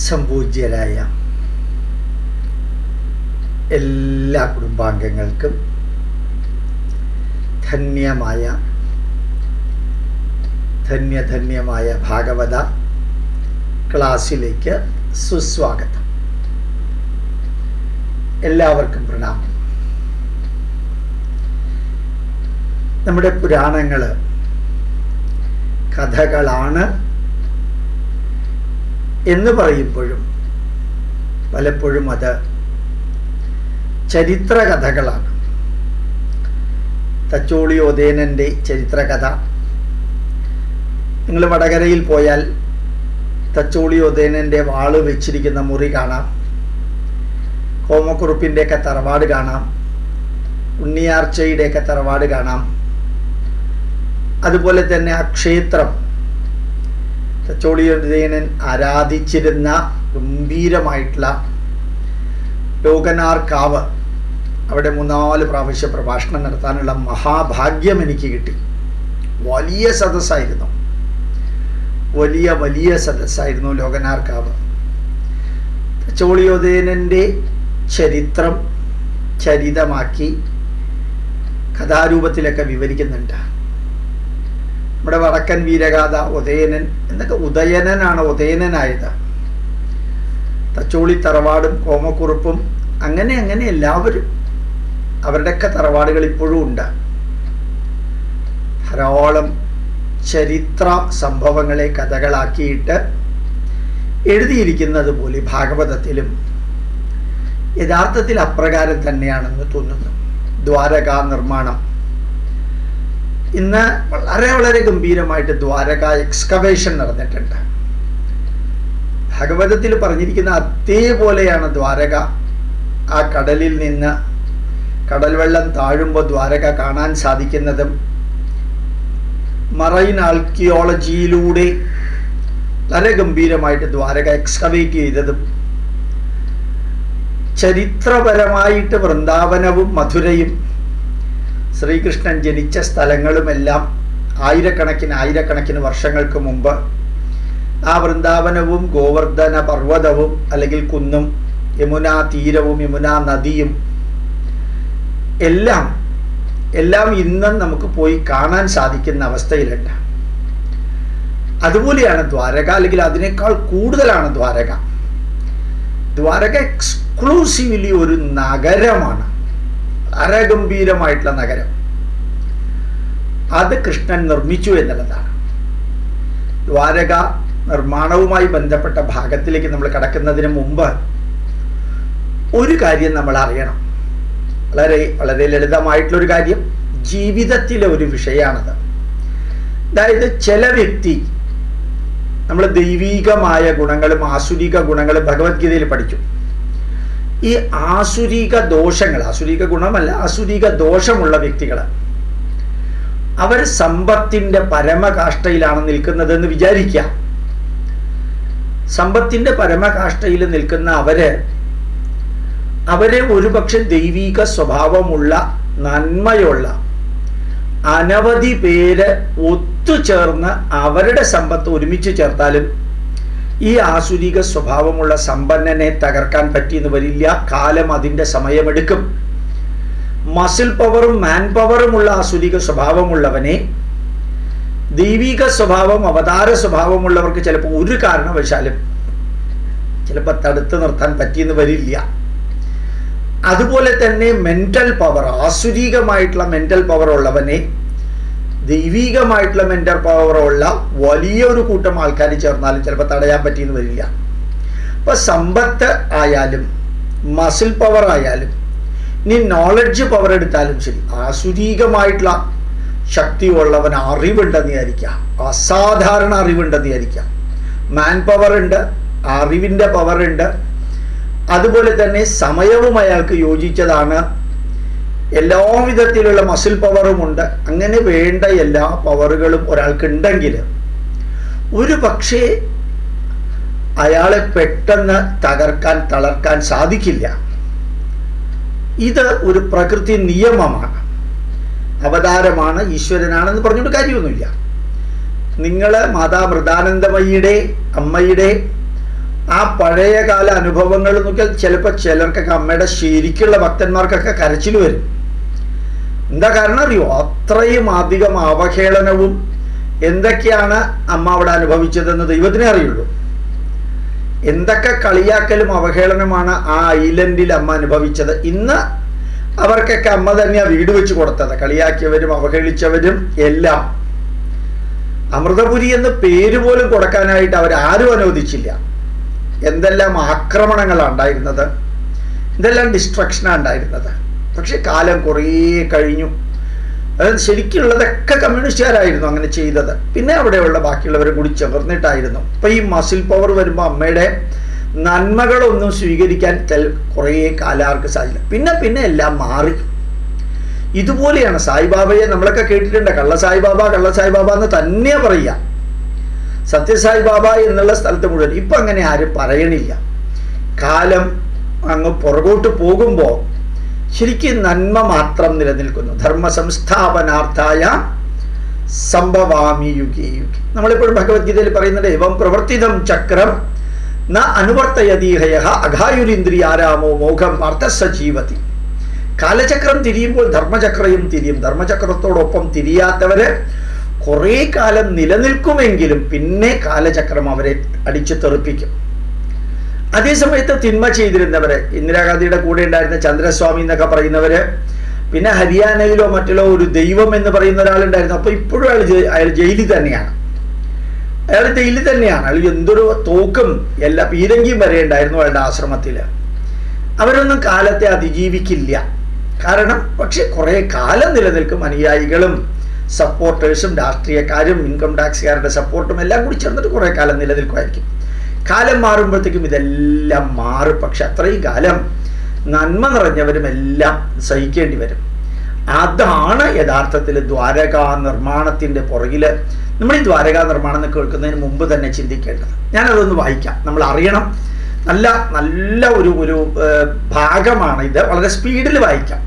സംപൂജ്യരായ എല്ലാ കുടുംബാംഗങ്ങൾക്കും ധന്യമായ ധന്യധന്യമായ ഭാഗവത ക്ലാസ്സിലേക്ക് സുസ്വാഗതം എല്ലാവർക്കും പ്രണാമം നമ്മുടെ പുരാണങ്ങൾ കഥകളാണ് എന്ന് പറയുമ്പോഴും പലപ്പോഴും അത് ചരിത്ര കഥകളാണ് തച്ചോളി ഒതേനൻ്റെ ചരിത്രകഥ നിങ്ങൾ വടകരയിൽ പോയാൽ തച്ചോളി ഒതേനൻ്റെ വാള് വെച്ചിരിക്കുന്ന മുറി കാണാം ഹോമക്കുറുപ്പിൻ്റെയൊക്കെ തറവാട് കാണാം ഉണ്ണിയാർച്ചയുടെയൊക്കെ തറവാട് കാണാം അതുപോലെ തന്നെ ആ ക്ഷേത്രം തച്ചോളിയുദയനൻ ആരാധിച്ചിരുന്ന ഗംഭീരമായിട്ടുള്ള ലോകനാർ കാവ് അവിടെ മൂന്നാല് പ്രാവശ്യം പ്രഭാഷണം നടത്താനുള്ള മഹാഭാഗ്യം എനിക്ക് കിട്ടി വലിയ സദസ്സായിരുന്നു വലിയ വലിയ സദസ്സായിരുന്നു ലോകനാർ കാവ് തച്ചോളിയോദയനൻ്റെ ചരിത്രം ചരിതമാക്കി കഥാരൂപത്തിലൊക്കെ വിവരിക്കുന്നുണ്ട് നമ്മുടെ വടക്കൻ വീരഗാഥ ഉദയനൻ എന്നൊക്കെ ഉദയനനാണ് ഉദയനനായത് തച്ചോളി തറവാടും കോമക്കുറുപ്പും അങ്ങനെ അങ്ങനെ എല്ലാവരും അവരുടെയൊക്കെ തറവാടുകൾ ഇപ്പോഴും ഉണ്ട് ധാരാളം ചരിത്ര സംഭവങ്ങളെ കഥകളാക്കിയിട്ട് എഴുതിയിരിക്കുന്നത് പോലെ ഭാഗവതത്തിലും യഥാർത്ഥത്തിൽ അപ്രകാരം തന്നെയാണെന്ന് തോന്നുന്നു ദ്വാരകാ നിർമ്മാണം ഇന്ന് വളരെ വളരെ ഗംഭീരമായിട്ട് ദ്വാരക എക്സ്കവേഷൻ നടന്നിട്ടുണ്ട് ഭഗവതത്തിൽ പറഞ്ഞിരിക്കുന്ന അതേപോലെയാണ് ദ്വാരക ആ കടലിൽ നിന്ന് കടൽ വെള്ളം താഴുമ്പോൾ ദ്വാരക കാണാൻ സാധിക്കുന്നതും മറൈൻ ആർക്കിയോളജിയിലൂടെ വളരെ ഗംഭീരമായിട്ട് ദ്വാരക എക്സ്കവേറ്റ് ചെയ്തതും ചരിത്രപരമായിട്ട് വൃന്ദാവനവും മധുരയും ശ്രീകൃഷ്ണൻ ജനിച്ച സ്ഥലങ്ങളുമെല്ലാം ആയിരക്കണക്കിന് ആയിരക്കണക്കിന് വർഷങ്ങൾക്ക് മുമ്പ് ആ വൃന്ദാവനവും ഗോവർദ്ധന പർവ്വതവും അല്ലെങ്കിൽ കുന്നും യമുനാ തീരവും യമുനാ നദിയും എല്ലാം എല്ലാം ഇന്നും നമുക്ക് പോയി കാണാൻ സാധിക്കുന്ന അവസ്ഥയിലുണ്ട് അതുപോലെയാണ് ദ്വാരക അല്ലെങ്കിൽ അതിനേക്കാൾ കൂടുതലാണ് ദ്വാരക ദ്വാരക എക്സ്ക്ലൂസീവ്ലി ഒരു നഗരമാണ് വളരെ ഗംഭീരമായിട്ടുള്ള നഗരം അത് കൃഷ്ണൻ നിർമ്മിച്ചു എന്നുള്ളതാണ് ദ്വാരക നിർമ്മാണവുമായി ബന്ധപ്പെട്ട ഭാഗത്തിലേക്ക് നമ്മൾ കടക്കുന്നതിന് മുമ്പ് ഒരു കാര്യം നമ്മൾ അറിയണം വളരെ വളരെ ലളിതമായിട്ടുള്ളൊരു കാര്യം ജീവിതത്തിലെ ഒരു വിഷയമാണത് അതായത് ചില വ്യക്തി നമ്മൾ ദൈവീകമായ ഗുണങ്ങളും ആസുരിക ഗുണങ്ങളും ഭഗവത്ഗീതയിൽ പഠിച്ചു ഈ ആസുരിക ദോഷങ്ങൾ ആസുരിക ഗുണമല്ല ആസുരിക ദോഷമുള്ള വ്യക്തികൾ അവർ സമ്പത്തിന്റെ പരമകാഷ്ഠയിലാണ് നിൽക്കുന്നതെന്ന് വിചാരിക്കാം സമ്പത്തിന്റെ പരമകാഷ്ഠയിൽ നിൽക്കുന്ന അവര് അവരെ ഒരുപക്ഷെ ദൈവിക സ്വഭാവമുള്ള നന്മയുള്ള അനവധി പേര് ഒത്തുചേർന്ന് അവരുടെ സമ്പത്ത് ഒരുമിച്ച് ചേർത്താലും ഈ ആസുരിക സ്വഭാവമുള്ള സമ്പന്നനെ തകർക്കാൻ പറ്റിയെന്ന് വരില്ല കാലം അതിൻ്റെ സമയമെടുക്കും മസിൽ പവറും മാൻ പവറുമുള്ള ആസുരിക സ്വഭാവമുള്ളവനെ ദൈവിക സ്വഭാവം അവതാര സ്വഭാവമുള്ളവർക്ക് ചിലപ്പോൾ ഒരു കാരണവശാലും ചിലപ്പോൾ തടുത്തു നിർത്താൻ പറ്റിയെന്ന് വരില്ല അതുപോലെ തന്നെ മെന്റൽ പവർ ആസുരികമായിട്ടുള്ള മെന്റൽ പവർ ഉള്ളവനെ ദൈവികമായിട്ടുള്ള മെന്റൽ പവറുള്ള വലിയൊരു കൂട്ടം ആൾക്കാർ ചേർന്നാലും ചിലപ്പോൾ തടയാൻ പറ്റിയെന്ന് വരില്ല അപ്പൊ സമ്പത്ത് ആയാലും മസിൽ പവർ ആയാലും ഇനി നോളജ് പവർ എടുത്താലും ശരി ആസുരീകമായിട്ടുള്ള ശക്തി ഉള്ളവൻ അറിവുണ്ടെന്ന് വിചാരിക്കാം അസാധാരണ അറിവുണ്ടെന്ന് വിചാരിക്കാം മാൻ പവർ ഉണ്ട് അറിവിൻ്റെ പവർ ഉണ്ട് അതുപോലെ തന്നെ സമയവും അയാൾക്ക് യോജിച്ചതാണ് എല്ലാ വിധത്തിലുള്ള മസിൽ പവറും ഉണ്ട് അങ്ങനെ വേണ്ട എല്ലാ പവറുകളും ഒരാൾക്ക് ഉണ്ടെങ്കിൽ ഒരു പക്ഷേ അയാളെ പെട്ടെന്ന് തകർക്കാൻ തളർക്കാൻ സാധിക്കില്ല ഇത് ഒരു പ്രകൃതി നിയമമാണ് അവതാരമാണ് ഈശ്വരനാണെന്ന് പറഞ്ഞുകൊണ്ട് കാര്യമൊന്നുമില്ല നിങ്ങൾ മാതാ മൃദാനന്ദമയിയുടെ അമ്മയുടെ ആ പഴയകാല അനുഭവങ്ങൾ നോക്കിയാൽ ചിലപ്പോൾ ചിലർക്കൊക്കെ അമ്മയുടെ ശരിക്കുള്ള ഭക്തന്മാർക്കൊക്കെ കരച്ചിൽ വരും എന്താ കാരണം അറിയോ അത്രയും അധികം അവഹേളനവും എന്തൊക്കെയാണ് അമ്മ അവിടെ അനുഭവിച്ചതെന്ന് ദൈവത്തിനെ അറിയുള്ളൂ എന്തൊക്കെ കളിയാക്കലും അവഹേളനമാണ് ആ ഐലൻഡിൽ അമ്മ അനുഭവിച്ചത് ഇന്ന് അവർക്കൊക്കെ അമ്മ തന്നെയാണ് വീട് വെച്ച് കൊടുത്തത് കളിയാക്കിയവരും അവഹേളിച്ചവരും എല്ലാം അമൃതപുരി എന്ന് പേര് പോലും കൊടുക്കാനായിട്ട് അവരാരും അനുവദിച്ചില്ല എന്തെല്ലാം ആക്രമണങ്ങളാണ് ഉണ്ടായിരുന്നത് എന്തെല്ലാം ഡിസ്ട്രക്ഷനാണ് ഉണ്ടായിരുന്നത് പക്ഷെ കാലം കുറേ കഴിഞ്ഞു അത് ശരിക്കുള്ളതൊക്കെ കമ്മ്യൂണിസ്റ്റുകാരായിരുന്നു അങ്ങനെ ചെയ്തത് പിന്നെ അവിടെയുള്ള ബാക്കിയുള്ളവരും കൂടി ചേർന്നിട്ടായിരുന്നു ഇപ്പൊ ഈ മസിൽ പവർ വരുമ്പോൾ അമ്മയുടെ നന്മകളൊന്നും സ്വീകരിക്കാൻ കുറേ കാലാർക്ക് സാധിച്ചില്ല പിന്നെ പിന്നെ എല്ലാം മാറി ഇതുപോലെയാണ് സായിബാബയെ നമ്മളൊക്കെ കേട്ടിട്ടുണ്ട് കള്ള സായിബാബ കള്ള സായിബാബ എന്ന് തന്നെയാ പറയുക സത്യസായി ബാബ എന്നുള്ള സ്ഥലത്ത് മുഴുവൻ ഇപ്പൊ അങ്ങനെ ആരും പറയണില്ല കാലം അങ്ങ് പുറകോട്ട് പോകുമ്പോൾ ശരിക്കും നന്മ മാത്രം നിലനിൽക്കുന്നു ധർമ്മ സംസ്ഥാപനാർത്ഥായ സംഭവാമി യുഗി യുഗി നമ്മളിപ്പോഴും ഭഗവത്ഗീതയിൽ പറയുന്നത് എവം പ്രവർത്തിതം ചക്രം ന അനുവർത്തയതീഹയ അഘായുരിന്ദ്രിയാരാമോ മോഘം പാർത്ഥ ജീവതി കാലചക്രം തിരിയുമ്പോൾ ധർമ്മചക്രയും തിരിയും ധർമ്മചക്രത്തോടൊപ്പം തിരിയാത്തവര് കുറേ കാലം നിലനിൽക്കുമെങ്കിലും പിന്നെ കാലചക്രം അവരെ അടിച്ചു തെറിപ്പിക്കും അതേസമയത്ത് തിന്മ ചെയ്തിരുന്നവര് ഇന്ദിരാഗാന്ധിയുടെ കൂടെ ഉണ്ടായിരുന്ന ചന്ദ്രസ്വാമി എന്നൊക്കെ പറയുന്നവര് പിന്നെ ഹരിയാനയിലോ മറ്റിലോ ഒരു ദൈവം എന്ന് പറയുന്ന ഒരാളുണ്ടായിരുന്നു അപ്പൊ ഇപ്പോഴും അയാൾ അയാൾ ജയിലിൽ തന്നെയാണ് അയാൾ ജയിലിൽ തന്നെയാണ് അയാൾ എന്തൊരു തോക്കും എല്ലാ പീരങ്കിയും വരെ ഉണ്ടായിരുന്നു അയാളുടെ ആശ്രമത്തില് അവരൊന്നും കാലത്തെ അതിജീവിക്കില്ല കാരണം പക്ഷെ കുറെ കാലം നിലനിൽക്കും അനുയായികളും സപ്പോർട്ടേഴ്സും രാഷ്ട്രീയക്കാരും ഇൻകം ടാക്സുകാരുടെ സപ്പോർട്ടും എല്ലാം കൂടി ചേർന്നിട്ട് കുറെ കാലം നിലനിൽക്കുമായിരിക്കും കാലം മാറുമ്പോഴത്തേക്കും ഇതെല്ലാം മാറും പക്ഷെ അത്രയും കാലം നന്മ നിറഞ്ഞവരും എല്ലാം സഹിക്കേണ്ടി വരും അതാണ് യഥാർത്ഥത്തിൽ ദ്വാരകാ നിർമ്മാണത്തിന്റെ പുറകില് നമ്മൾ ഈ ദ്വാരകാ നിർമ്മാണം എന്ന് കേൾക്കുന്നതിന് മുമ്പ് തന്നെ ചിന്തിക്കേണ്ടത് ഞാനതൊന്ന് വായിക്കാം നമ്മൾ അറിയണം നല്ല നല്ല ഒരു ഒരു ഭാഗമാണ് ഇത് വളരെ സ്പീഡിൽ വായിക്കാം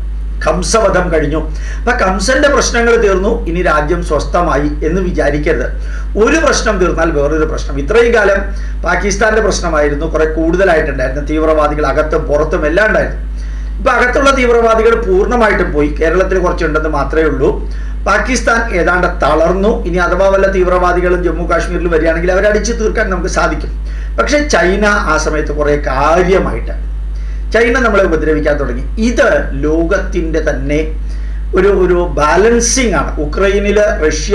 കംസവധം കഴിഞ്ഞു അപ്പൊ കംസന്റെ പ്രശ്നങ്ങൾ തീർന്നു ഇനി രാജ്യം സ്വസ്ഥമായി എന്ന് വിചാരിക്കരുത് ഒരു പ്രശ്നം തീർന്നാൽ വേറൊരു പ്രശ്നം ഇത്രയും കാലം പാകിസ്ഥാന്റെ പ്രശ്നമായിരുന്നു കുറെ കൂടുതലായിട്ടുണ്ടായിരുന്നു തീവ്രവാദികൾ അകത്തും പുറത്തും എല്ലാം ഉണ്ടായിരുന്നു ഇപ്പൊ അകത്തുള്ള തീവ്രവാദികൾ പൂർണ്ണമായിട്ടും പോയി കേരളത്തിൽ കുറച്ചുണ്ടെന്ന് മാത്രമേ ഉള്ളൂ പാകിസ്ഥാൻ ഏതാണ്ട് തളർന്നു ഇനി അഥവാ വല്ല തീവ്രവാദികളും ജമ്മു കാശ്മീരിൽ വരികയാണെങ്കിൽ അവരെ അടിച്ചു തീർക്കാൻ നമുക്ക് സാധിക്കും പക്ഷെ ചൈന ആ സമയത്ത് കുറെ കാര്യമായിട്ട് ചൈന നമ്മളെ ഉപദ്രവിക്കാൻ തുടങ്ങി ഇത് ലോകത്തിൻ്റെ തന്നെ ഒരു ഒരു ബാലൻസിങ് ആണ് ഉക്രൈനിൽ റഷ്യ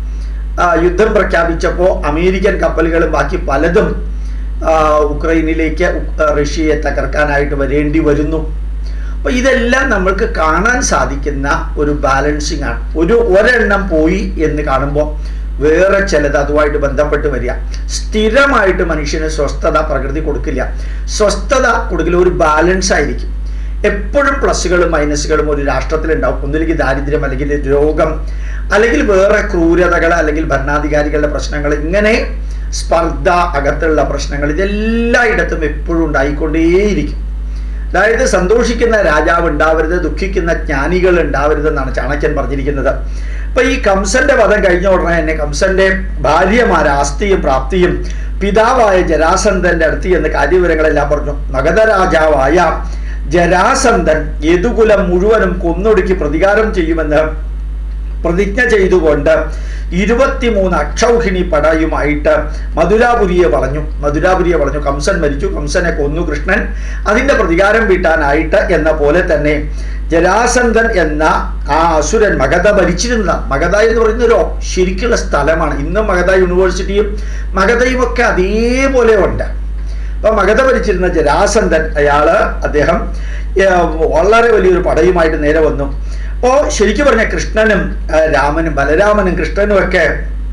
യുദ്ധം പ്രഖ്യാപിച്ചപ്പോൾ അമേരിക്കൻ കപ്പലുകളും ബാക്കി പലതും ഉക്രൈനിലേക്ക് റഷ്യയെ തകർക്കാനായിട്ട് വരേണ്ടി വരുന്നു അപ്പോൾ ഇതെല്ലാം നമ്മൾക്ക് കാണാൻ സാധിക്കുന്ന ഒരു ബാലൻസിങ് ആണ് ഒരു ഒരെണ്ണം പോയി എന്ന് കാണുമ്പോൾ വേറെ ചിലത് അതുമായിട്ട് ബന്ധപ്പെട്ട് വരിക സ്ഥിരമായിട്ട് മനുഷ്യന് സ്വസ്ഥത പ്രകൃതി കൊടുക്കില്ല സ്വസ്ഥത കൊടുക്കൽ ഒരു ബാലൻസ് ആയിരിക്കും എപ്പോഴും പ്ലസുകളും മൈനസുകളും ഒരു രാഷ്ട്രത്തിലുണ്ടാവും ഒന്നില്ലെങ്കിൽ ദാരിദ്ര്യം അല്ലെങ്കിൽ രോഗം അല്ലെങ്കിൽ വേറെ ക്രൂരതകൾ അല്ലെങ്കിൽ ഭരണാധികാരികളുടെ പ്രശ്നങ്ങൾ ഇങ്ങനെ സ്പർദ്ധ അകത്തുള്ള പ്രശ്നങ്ങൾ ഇതെല്ലായിടത്തും എപ്പോഴും ഉണ്ടായിക്കൊണ്ടേയിരിക്കും അതായത് സന്തോഷിക്കുന്ന രാജാവ് ഉണ്ടാവരുത് ദുഃഖിക്കുന്ന ജ്ഞാനികൾ ഉണ്ടാവരുത് എന്നാണ് ചാണക്യൻ പറഞ്ഞിരിക്കുന്നത് അപ്പൊ ഈ കംസന്റെ വധം കഴിഞ്ഞ ഉടനെ തന്നെ കംസന്റെ ഭാര്യമാർ ആസ്തിയും പ്രാപ്തിയും പിതാവായ ജരാസന്ധന്റെ അടുത്ത് എന്ന് കാര്യവിവരങ്ങളെല്ലാം പറഞ്ഞു മഗധ രാജാവായ ജരാസന്ധൻ യദുകുലം മുഴുവനും കൊന്നൊടുക്കി പ്രതികാരം ചെയ്യുമെന്ന് പ്രതിജ്ഞ ചെയ്തുകൊണ്ട് ഇരുപത്തിമൂന്ന് അക്ഷൗഹിണി പടയുമായിട്ട് മധുരാപുരിയെ വളഞ്ഞു മധുരാപുരിയെ വളഞ്ഞു കംസൻ മരിച്ചു കംസനെ കൊന്നു കൃഷ്ണൻ അതിന്റെ പ്രതികാരം വീട്ടാനായിട്ട് എന്ന പോലെ തന്നെ ജരാസന്ധൻ എന്ന ആ അസുരൻ മഗധ ഭരിച്ചിരുന്ന മഗധ എന്ന് പറയുന്ന ഒരു ശരിക്കുള്ള സ്ഥലമാണ് ഇന്നും മഗധ യൂണിവേഴ്സിറ്റിയും മഗധയും ഒക്കെ അതേപോലെ ഉണ്ട് അപ്പൊ മഗധ ഭരിച്ചിരുന്ന ജരാസന്ധൻ അയാള് അദ്ദേഹം വളരെ വലിയൊരു പടയുമായിട്ട് നേരെ വന്നു അപ്പോൾ ശരിക്കും പറഞ്ഞ കൃഷ്ണനും രാമനും ബലരാമനും കൃഷ്ണനും ഒക്കെ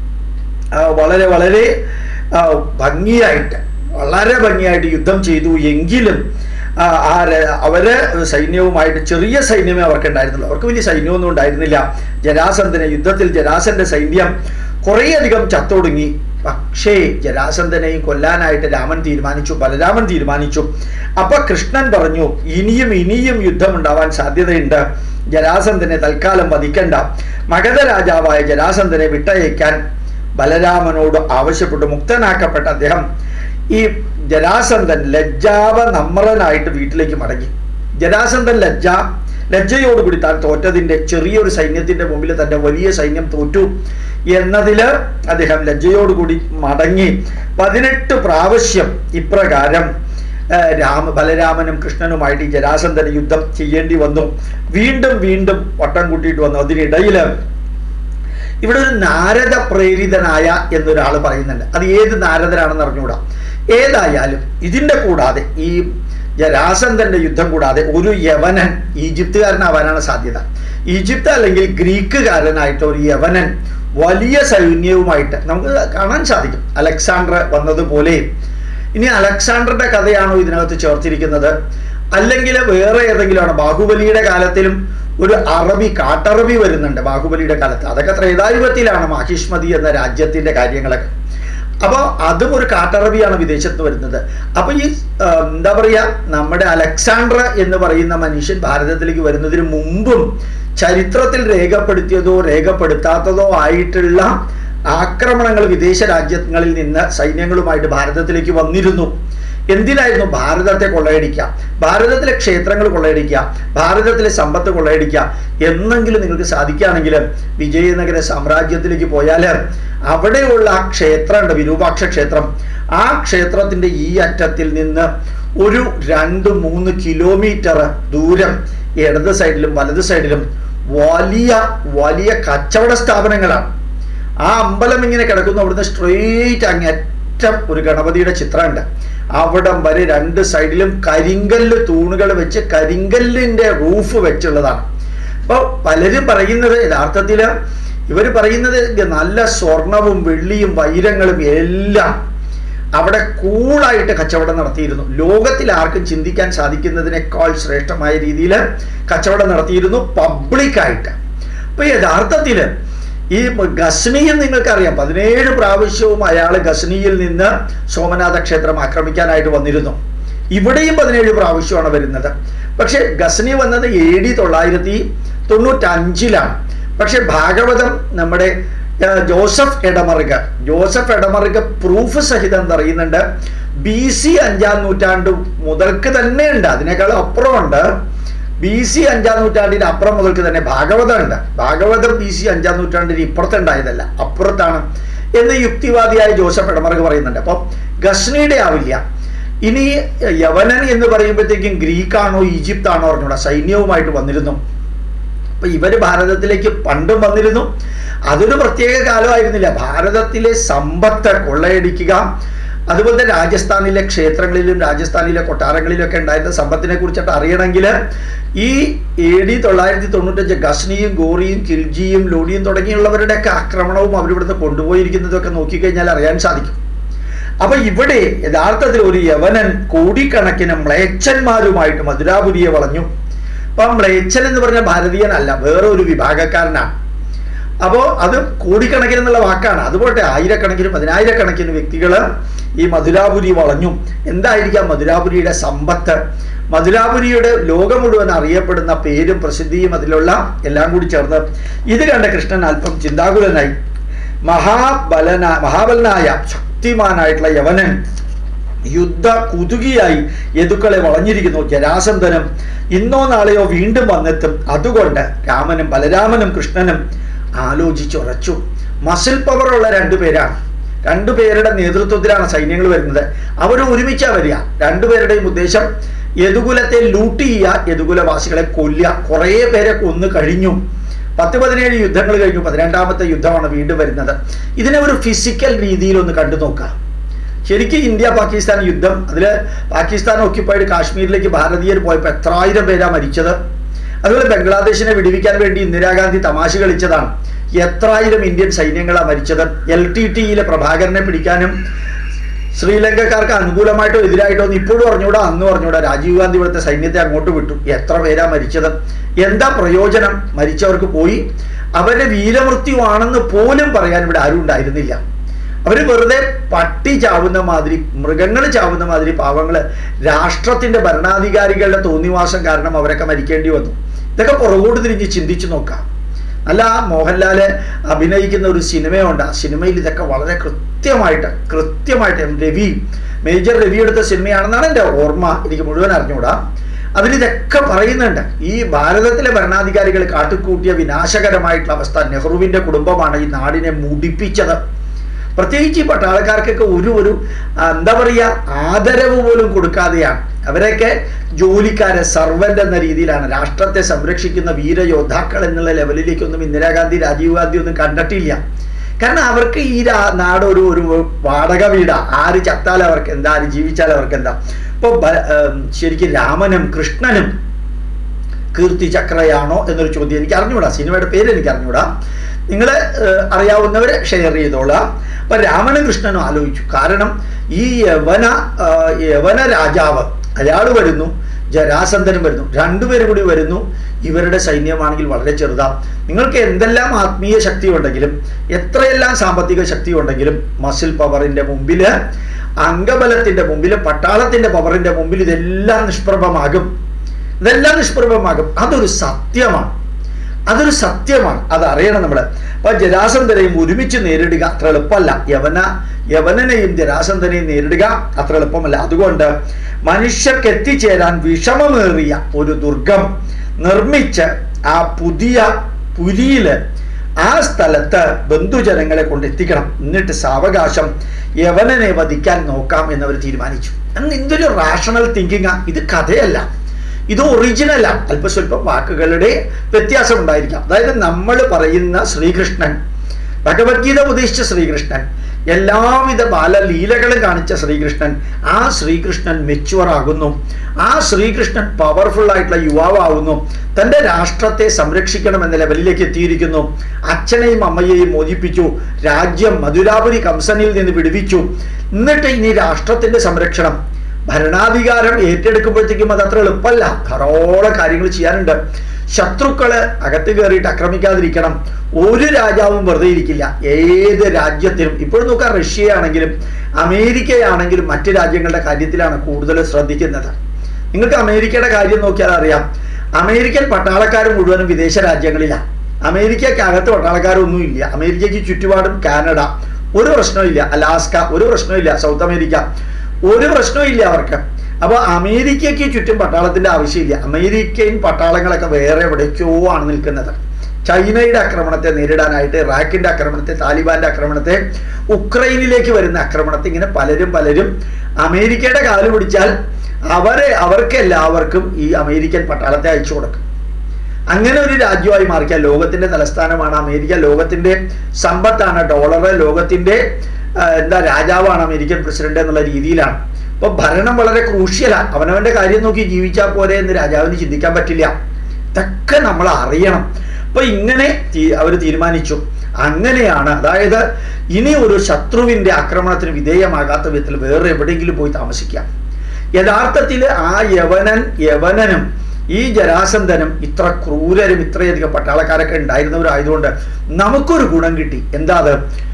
വളരെ വളരെ ഭംഗിയായിട്ട് വളരെ ഭംഗിയായിട്ട് യുദ്ധം ചെയ്തു എങ്കിലും ആ അവര് സൈന്യവുമായിട്ട് ചെറിയ സൈന്യമേ അവർക്ക് ഉണ്ടായിരുന്നുള്ളൂ അവർക്ക് വലിയ സൈന്യമൊന്നും ഉണ്ടായിരുന്നില്ല ജരാസന്ധന് യുദ്ധത്തിൽ ജരാസന്റെ സൈന്യം കുറേയധികം ചത്തൊടുങ്ങി പക്ഷേ ജരാസന്ധനെയും കൊല്ലാനായിട്ട് രാമൻ തീരുമാനിച്ചു ബലരാമൻ തീരുമാനിച്ചു അപ്പൊ കൃഷ്ണൻ പറഞ്ഞു ഇനിയും ഇനിയും യുദ്ധം ഉണ്ടാവാൻ സാധ്യതയുണ്ട് ജരാസന്ധനെ തൽക്കാലം വധിക്കണ്ട മഗധ രാജാവായ ജരാസന്ധനെ വിട്ടയക്കാൻ ബലരാമനോട് ആവശ്യപ്പെട്ടു മുക്തനാക്കപ്പെട്ട അദ്ദേഹം ഈ ജരാസന്ധൻ ലജ്ജാവ നമ്രനായിട്ട് വീട്ടിലേക്ക് മടങ്ങി ജരാസന്ധൻ ലജ്ജ ലജ്ജയോടുകൂടി താൻ തോറ്റതിൻ്റെ ചെറിയൊരു സൈന്യത്തിന്റെ മുമ്പിൽ തന്റെ വലിയ സൈന്യം തോറ്റു എന്നതിൽ അദ്ദേഹം ലജ്ജയോടുകൂടി മടങ്ങി പതിനെട്ട് പ്രാവശ്യം ഇപ്രകാരം ആ, രാമ ബലരാമനും കൃഷ്ണനുമായിട്ട് ഈ ജരാസന്ധന് യുദ്ധം ചെയ്യേണ്ടി വന്നു വീണ്ടും വീണ്ടും വട്ടം കൂട്ടിയിട്ട് വന്നു അതിനിടയിൽ ഇവിടെ ഒരു നാരദ പ്രേരിതനായ എന്നൊരാൾ പറയുന്നുണ്ട് അത് ഏത് നാരദനാണെന്ന് അറിഞ്ഞുകൂടാ ഏതായാലും ഇതിൻ്റെ കൂടാതെ ഈ ജരാസന്ധന്റെ യുദ്ധം കൂടാതെ ഒരു യവനൻ ഈജിപ്തുകാരനാവാനാണ് സാധ്യത ഈജിപ്ത് അല്ലെങ്കിൽ ഗ്രീക്കുകാരനായിട്ട് ഒരു യവനൻ വലിയ സൈന്യവുമായിട്ട് നമുക്ക് കാണാൻ സാധിക്കും അലക്സാണ്ടർ വന്നതുപോലെ ഇനി അലക്സാണ്ടറുടെ കഥയാണോ ഇതിനകത്ത് ചേർത്തിരിക്കുന്നത് അല്ലെങ്കിൽ വേറെ ഏതെങ്കിലും ആണ് ബാഹുബലിയുടെ കാലത്തിലും ഒരു അറബി കാട്ടറബി വരുന്നുണ്ട് ബാഹുബലിയുടെ കാലത്ത് അതൊക്കെ ത്രേതായുഗത്തിലാണ് മാഹിഷ്മതി എന്ന രാജ്യത്തിന്റെ കാര്യങ്ങളൊക്കെ അപ്പോൾ അതും ഒരു കാട്ടറബിയാണ് വിദേശത്ത് വരുന്നത് അപ്പൊ ഈ ആ, എന്താ പറയാ നമ്മുടെ അലക്സാണ്ടർ എന്ന് പറയുന്ന മനുഷ്യൻ ഭാരതത്തിലേക്ക് വരുന്നതിന് മുമ്പും ചരിത്രത്തിൽ രേഖപ്പെടുത്തിയതോ രേഖപ്പെടുത്താത്തതോ ആയിട്ടുള്ള ആക്രമണങ്ങൾ വിദേശ രാജ്യങ്ങളിൽ നിന്ന് സൈന്യങ്ങളുമായിട്ട് ഭാരതത്തിലേക്ക് വന്നിരുന്നു എന്തിനായിരുന്നു ഭാരതത്തെ കൊള്ളയടിക്കുക ഭാരതത്തിലെ ക്ഷേത്രങ്ങൾ കൊള്ളയടിക്കുക ഭാരതത്തിലെ സമ്പത്ത് കൊള്ളയടിക്കുക എന്നെങ്കിലും നിങ്ങൾക്ക് സാധിക്കുകയാണെങ്കിൽ വിജയനഗര സാമ്രാജ്യത്തിലേക്ക് പോയാൽ അവിടെയുള്ള ആ ക്ഷേത്രമുണ്ട് വിരൂപാക്ഷ ക്ഷേത്രം ആ ക്ഷേത്രത്തിന്റെ ഈ അറ്റത്തിൽ നിന്ന് ഒരു രണ്ട് മൂന്ന് കിലോമീറ്റർ ദൂരം ഇടത് സൈഡിലും വലത് സൈഡിലും വലിയ വലിയ കച്ചവട സ്ഥാപനങ്ങളാണ് ആ അമ്പലം ഇങ്ങനെ കിടക്കുന്നു അവിടുന്ന് സ്ട്രെയിറ്റ് അങ്ങറ്റം ഒരു ഗണപതിയുടെ ചിത്രമുണ്ട് അവിടം വരെ രണ്ട് സൈഡിലും കരിങ്കല്ല് തൂണുകൾ വെച്ച് കരിങ്കല്ലിന്റെ റൂഫ് വെച്ചുള്ളതാണ് അപ്പോൾ പലരും പറയുന്നത് യഥാർത്ഥത്തിൽ ഇവർ പറയുന്നത് നല്ല സ്വർണവും വെള്ളിയും വൈരങ്ങളും എല്ലാം അവിടെ കൂളായിട്ട് കച്ചവടം നടത്തിയിരുന്നു ലോകത്തിൽ ആർക്കും ചിന്തിക്കാൻ സാധിക്കുന്നതിനേക്കാൾ ശ്രേഷ്ഠമായ രീതിയിൽ കച്ചവടം നടത്തിയിരുന്നു പബ്ലിക്കായിട്ട് അപ്പൊ യഥാർത്ഥത്തിൽ ഈ ഗസ്നിയിൽ നിങ്ങൾക്കറിയാം പതിനേഴ് പ്രാവശ്യവും അയാൾ ഗസ്നിയിൽ നിന്ന് സോമനാഥ ക്ഷേത്രം ആക്രമിക്കാനായിട്ട് വന്നിരുന്നു ഇവിടെയും പതിനേഴ് പ്രാവശ്യമാണ് വരുന്നത് പക്ഷെ ഗസ്നി വന്നത് എ ഡി തൊള്ളായിരത്തി തൊണ്ണൂറ്റഞ്ചിലാണ് പക്ഷെ ഭാഗവതം നമ്മുടെ ആ, ജോസഫ് എടമറുക ജോസഫ് എടമറുക പ്രൂഫ് സഹിതം പറയുന്നുണ്ട് ബി സി അഞ്ചാം നൂറ്റാണ്ട് മുതൽക്ക് തന്നെ ഉണ്ട് അതിനേക്കാൾ അപ്പുറമുണ്ട് ബി സി അഞ്ചാം നൂറ്റാണ്ടിന് അപ്പുറം മുതൽക്ക് തന്നെ ഭാഗവതം ഉണ്ട് ഭാഗവതം ബി സി അഞ്ചാം നൂറ്റാണ്ടിന് ഇപ്പുറത്തുണ്ടായതല്ല അപ്പുറത്താണ് എന്ന് യുക്തിവാദിയായ ജോസഫ് എടമറുക പറയുന്നുണ്ട് അപ്പം ഗസ്നിയുടെ ആവില്ല ഇനി യവനൻ എന്ന് പറയുമ്പോഴത്തേക്കും ഗ്രീക്കാണോ ഈജിപ്താണോ അറിഞ്ഞൂടാ സൈന്യവുമായിട്ട് വന്നിരുന്നു അപ്പൊ ഇവര് ഭാരതത്തിലേക്ക് പണ്ടും വന്നിരുന്നു അതൊരു പ്രത്യേക കാലമായിരുന്നില്ല ഭാരതത്തിലെ സമ്പത്ത് കൊള്ളയടിക്കുക അതുപോലെ തന്നെ രാജസ്ഥാനിലെ ക്ഷേത്രങ്ങളിലും രാജസ്ഥാനിലെ കൊട്ടാരങ്ങളിലും ഒക്കെ ഉണ്ടായിരുന്ന സമ്പത്തിനെ കുറിച്ചിട്ട് അറിയണമെങ്കിൽ ഈ എ ഡി തൊള്ളായിരത്തി തൊണ്ണൂറ്റഞ്ച് ഗസ്നിയും ഗോറിയും കിൽജിയും ലോഡിയും തുടങ്ങിയുള്ളവരുടെയൊക്കെ ആക്രമണവും അവരിവിടുന്ന് കൊണ്ടുപോയിരിക്കുന്നതൊക്കെ നോക്കിക്കഴിഞ്ഞാൽ അറിയാൻ സാധിക്കും അപ്പൊ ഇവിടെ യഥാർത്ഥത്തിൽ ഒരു യവനൻ കോടിക്കണക്കിന് മ്ലേച്ഛന്മാരുമായിട്ട് മധുരാപുരിയെ വളഞ്ഞു അപ്പൊ മ്ലേച്ഛൻ എന്ന് പറഞ്ഞ ഭാരതീയനല്ല വേറെ ഒരു വിഭാഗക്കാരനാണ് അപ്പോൾ അത് കോടിക്കണക്കിന് എന്നുള്ള വാക്കാണ് അതുപോട്ടെ ആയിരക്കണക്കിന് പതിനായിരക്കണക്കിന് വ്യക്തികൾ ഈ മധുരാപുരി വളഞ്ഞു എന്തായിരിക്കാം മധുരാപുരിയുടെ സമ്പത്ത് മധുരാപുരിയുടെ ലോകം മുഴുവൻ അറിയപ്പെടുന്ന പേരും പ്രസിദ്ധിയും അതിലുള്ള എല്ലാം കൂടി ചേർന്ന് ഇത് കണ്ട കൃഷ്ണൻ അല്പം ചിന്താകുലനായി മഹാബലന മഹാബലനായ ശക്തിമാനായിട്ടുള്ള യവനൻ യുദ്ധ കുതുകിയായി യദുക്കളെ വളഞ്ഞിരിക്കുന്നു ജരാസന്ധനും ഇന്നോ നാളെയോ വീണ്ടും വന്നെത്തും അതുകൊണ്ട് രാമനും ബലരാമനും കൃഷ്ണനും ആലോചിച്ചുറച്ചു മസിൽ പവറുള്ള രണ്ടുപേരാണ് രണ്ടുപേരുടെ നേതൃത്വത്തിലാണ് സൈന്യങ്ങൾ വരുന്നത് അവർ ഒരുമിച്ചാ വരിക രണ്ടുപേരുടെയും ഉദ്ദേശം യദുകുലത്തെ ലൂട്ട് ചെയ്യുക യദുകുലവാസികളെ കൊല്ലുക കുറേ പേരെ കൊന്നു കഴിഞ്ഞു പത്ത് പതിനേഴ് യുദ്ധങ്ങൾ കഴിഞ്ഞു പതിനെട്ടാമത്തെ യുദ്ധമാണ് വീണ്ടും വരുന്നത് ഇതിനെ ഒരു ഫിസിക്കൽ രീതിയിൽ ഒന്ന് കണ്ടു നോക്കാം ശരിക്കും ഇന്ത്യ പാകിസ്ഥാൻ യുദ്ധം അതിൽ പാകിസ്ഥാൻ ഓക്യുപ്പൈഡ് കാശ്മീരിലേക്ക് ഭാരതീയർ പോയപ്പോൾ എത്രായിരം പേരാ മരിച്ചത് അതുപോലെ ബംഗ്ലാദേശിനെ വിടുവിക്കാൻ വേണ്ടി ഇന്ദിരാഗാന്ധി തമാശ കളിച്ചതാണ് എത്രായിരം ഇന്ത്യൻ സൈന്യങ്ങളാണ് മരിച്ചത് എൽ ടി ടിയിലെ പ്രഭാകരനെ പിടിക്കാനും ശ്രീലങ്കക്കാർക്ക് അനുകൂലമായിട്ടോ എതിരായിട്ടോ എന്ന് ഇപ്പോഴും അറിഞ്ഞൂടാ അന്ന് അറിഞ്ഞൂടാ രാജീവ് ഗാന്ധി ഇവിടുത്തെ സൈന്യത്തെ അങ്ങോട്ട് വിട്ടു എത്ര പേരാ മരിച്ചത് എന്താ പ്രയോജനം മരിച്ചവർക്ക് പോയി അവരുടെ വീരമൃത്യുവാണെന്ന് പോലും പറയാൻ ഇവിടെ ആരും ഉണ്ടായിരുന്നില്ല അവർ വെറുതെ പട്ടി ചാവുന്ന മാതിരി മൃഗങ്ങൾ ചാവുന്ന മാതിരി പാവങ്ങള് രാഷ്ട്രത്തിന്റെ ഭരണാധികാരികളുടെ തോന്നിവാസം കാരണം അവരൊക്കെ മരിക്കേണ്ടി വന്നു ഇതൊക്കെ പുറകോട്ട് തിരിഞ്ഞ് ചിന്തിച്ചു നോക്കാം അല്ല ആ മോഹൻലാല് അഭിനയിക്കുന്ന ഒരു സിനിമയുണ്ട് ആ സിനിമയിൽ ഇതൊക്കെ വളരെ കൃത്യമായിട്ട് കൃത്യമായിട്ട് എം രവി മേജർ രവി എടുത്ത സിനിമയാണെന്നാണ് എൻ്റെ ഓർമ്മ എനിക്ക് മുഴുവൻ അറിഞ്ഞുകൂടാ അതിലിതൊക്കെ പറയുന്നുണ്ട് ഈ ഭാരതത്തിലെ ഭരണാധികാരികൾ കാട്ടിക്കൂട്ടിയ വിനാശകരമായിട്ടുള്ള അവസ്ഥ നെഹ്റുവിൻ്റെ കുടുംബമാണ് ഈ നാടിനെ മുടിപ്പിച്ചത് പ്രത്യേകിച്ച് ഈ പട്ടാളക്കാർക്കൊക്കെ ഒരു ഒരു ആ, എന്താ പറയുക ആദരവ് പോലും കൊടുക്കാതെയാണ് അവരൊക്കെ ജോലിക്കാരെ സർവൻ്റ് എന്ന രീതിയിലാണ് രാഷ്ട്രത്തെ സംരക്ഷിക്കുന്ന വീരയോദ്ധാക്കൾ എന്നുള്ള ലെവലിലേക്കൊന്നും ഇന്ദിരാഗാന്ധി രാജീവ് ഗാന്ധി ഒന്നും കണ്ടിട്ടില്ല കാരണം അവർക്ക് ഈ രാ- നാട് ഒരു ഒരു വാടക വീടാ ആര് ചത്താൽ അവർക്ക് എന്താ ആര് ജീവിച്ചാൽ അവർക്ക് എന്താ ഇപ്പോൾ ശരിക്കും രാമനും കൃഷ്ണനും കീർത്തി ചക്രയാണോ എന്നൊരു ചോദ്യം എനിക്ക് അറിഞ്ഞൂടാ സിനിമയുടെ പേര് എനിക്ക് അറിഞ്ഞൂടാ നിങ്ങൾ അറിയാവുന്നവരെ ഷെയർ ചെയ്തോളാം അപ്പൊ രാമനും കൃഷ്ണനും ആലോചിച്ചു കാരണം ഈ യവന ആ, യവന രാജാവ് അയാൾ വരുന്നു ജരാസന്ധനും വരുന്നു രണ്ടുപേരും കൂടി വരുന്നു ഇവരുടെ സൈന്യമാണെങ്കിൽ വളരെ ചെറുതാ നിങ്ങൾക്ക് എന്തെല്ലാം ആത്മീയ ശക്തി ഉണ്ടെങ്കിലും എത്രയെല്ലാം സാമ്പത്തിക ശക്തി ഉണ്ടെങ്കിലും മസിൽ പവറിന്റെ മുമ്പിൽ അംഗബലത്തിന്റെ മുമ്പിൽ പട്ടാളത്തിന്റെ പവറിന്റെ മുമ്പിൽ ഇതെല്ലാം നിഷ്പ്രഭമാകും ഇതെല്ലാം നിഷ്പ്രഭമാകും അതൊരു സത്യമാണ് അതൊരു സത്യമാണ് അത് അറിയണം നമ്മൾ അപ്പൊ ജരാസന്ധനെയും ഒരുമിച്ച് നേരിടുക അത്ര എളുപ്പമല്ല യവന യവനനെയും ജരാസന്ധനെയും നേരിടുക അത്ര എളുപ്പമല്ല അതുകൊണ്ട് മനുഷ്യർക്ക് എത്തിച്ചേരാൻ വിഷമമേറിയ ഒരു ദുർഗം നിർമ്മിച്ച് ആ പുതിയ പുരിയില് ആ സ്ഥലത്ത് ബന്ധുജനങ്ങളെ കൊണ്ട് എത്തിക്കണം എന്നിട്ട് സാവകാശം യവനനെ വധിക്കാൻ നോക്കാം എന്നവർ തീരുമാനിച്ചു അന്ന് ഇതൊരു റാഷണൽ തിങ്കിങ് ഇത് കഥയല്ല ഇത് ഒറിജിനലാണ് അല്പസ്വല്പം വാക്കുകളുടെ വ്യത്യാസം ഉണ്ടായിരിക്കാം അതായത് നമ്മൾ പറയുന്ന ശ്രീകൃഷ്ണൻ ഭഗവത്ഗീത ഉപദേശിച്ച ശ്രീകൃഷ്ണൻ എല്ലാവിധ ബാലലീലകളും കാണിച്ച ശ്രീകൃഷ്ണൻ ആ ശ്രീകൃഷ്ണൻ മെച്ചുവർ ആകുന്നു ആ ശ്രീകൃഷ്ണൻ പവർഫുൾ ആയിട്ടുള്ള യുവാവാകുന്നു തൻ്റെ രാഷ്ട്രത്തെ സംരക്ഷിക്കണം എന്ന ലെവലിലേക്ക് എത്തിയിരിക്കുന്നു അച്ഛനെയും അമ്മയെയും മോചിപ്പിച്ചു രാജ്യം മധുരാപുരി കംസനിൽ നിന്ന് വിടുവിച്ചു എന്നിട്ട് ഇനി രാഷ്ട്രത്തിന്റെ സംരക്ഷണം ഭരണാധികാരം ഏറ്റെടുക്കുമ്പോഴത്തേക്കും അത് അത്ര എളുപ്പമല്ല ധാരാളം കാര്യങ്ങൾ ചെയ്യാനുണ്ട് ശത്രുക്കള് അകത്ത് കയറിയിട്ട് ആക്രമിക്കാതിരിക്കണം ഒരു രാജാവും വെറുതെ ഇരിക്കില്ല ഏത് രാജ്യത്തിനും ഇപ്പോഴും നോക്കാം റഷ്യയാണെങ്കിലും അമേരിക്കയാണെങ്കിലും മറ്റ് രാജ്യങ്ങളുടെ കാര്യത്തിലാണ് കൂടുതൽ ശ്രദ്ധിക്കുന്നത് നിങ്ങൾക്ക് അമേരിക്കയുടെ കാര്യം നോക്കിയാൽ അറിയാം അമേരിക്കൻ പട്ടാളക്കാർ മുഴുവനും വിദേശ രാജ്യങ്ങളിലാണ് അമേരിക്കക്കകത്ത് പട്ടാളക്കാരൊന്നും ഇല്ല അമേരിക്കയ്ക്ക് ചുറ്റുപാടും കാനഡ ഒരു പ്രശ്നമില്ല അലാസ്ക ഒരു പ്രശ്നമില്ല സൗത്ത് അമേരിക്ക ഒരു പ്രശ്നവും ഇല്ല അവർക്ക് അപ്പോൾ അമേരിക്കയ്ക്ക് ചുറ്റും പട്ടാളത്തിന്റെ ആവശ്യമില്ല അമേരിക്കൻ പട്ടാളങ്ങളൊക്കെ വേറെ എവിടേക്കോ ആണ് നിൽക്കുന്നത് ചൈനയുടെ ആക്രമണത്തെ നേരിടാനായിട്ട് ഇറാഖിന്റെ ആക്രമണത്തെ താലിബാന്റെ ആക്രമണത്തെ ഉക്രൈനിലേക്ക് വരുന്ന ആക്രമണത്തെ ഇങ്ങനെ പലരും പലരും അമേരിക്കയുടെ കാല് പിടിച്ചാൽ അവരെ അവർക്ക് എല്ലാവർക്കും ഈ അമേരിക്കൻ പട്ടാളത്തെ അയച്ചു കൊടുക്കും അങ്ങനെ ഒരു രാജ്യമായി മാറിക്കാൻ ലോകത്തിന്റെ തലസ്ഥാനമാണ് അമേരിക്ക ലോകത്തിന്റെ സമ്പത്താണ് ഡോളർ ലോകത്തിന്റെ ആ, എന്താ രാജാവാണ് അമേരിക്കൻ പ്രസിഡന്റ് എന്നുള്ള രീതിയിലാണ് ഇപ്പൊ ഭരണം വളരെ ക്രൂഷ്യലാണ് അവനവന്റെ കാര്യം നോക്കി ജീവിച്ചാൽ പോരെ എന്ന് രാജാവിന് ചിന്തിക്കാൻ പറ്റില്ല ഇതൊക്കെ നമ്മൾ അറിയണം അപ്പൊ ഇങ്ങനെ അവർ തീരുമാനിച്ചു അങ്ങനെയാണ് അതായത് ഇനി ഒരു ശത്രുവിന്റെ ആക്രമണത്തിന് വിധേയമാകാത്ത വിധത്തിൽ വേറെ എവിടെയെങ്കിലും പോയി താമസിക്കാം യഥാർത്ഥത്തിൽ ആ യവനൻ യവനനും ഈ ജരാസന്ധനും ഇത്ര ക്രൂരരും ഇത്രയധികം പട്ടാളക്കാരൊക്കെ ഉണ്ടായിരുന്നവരായതുകൊണ്ട് നമുക്കൊരു ഗുണം കിട്ടി എന്താ അത്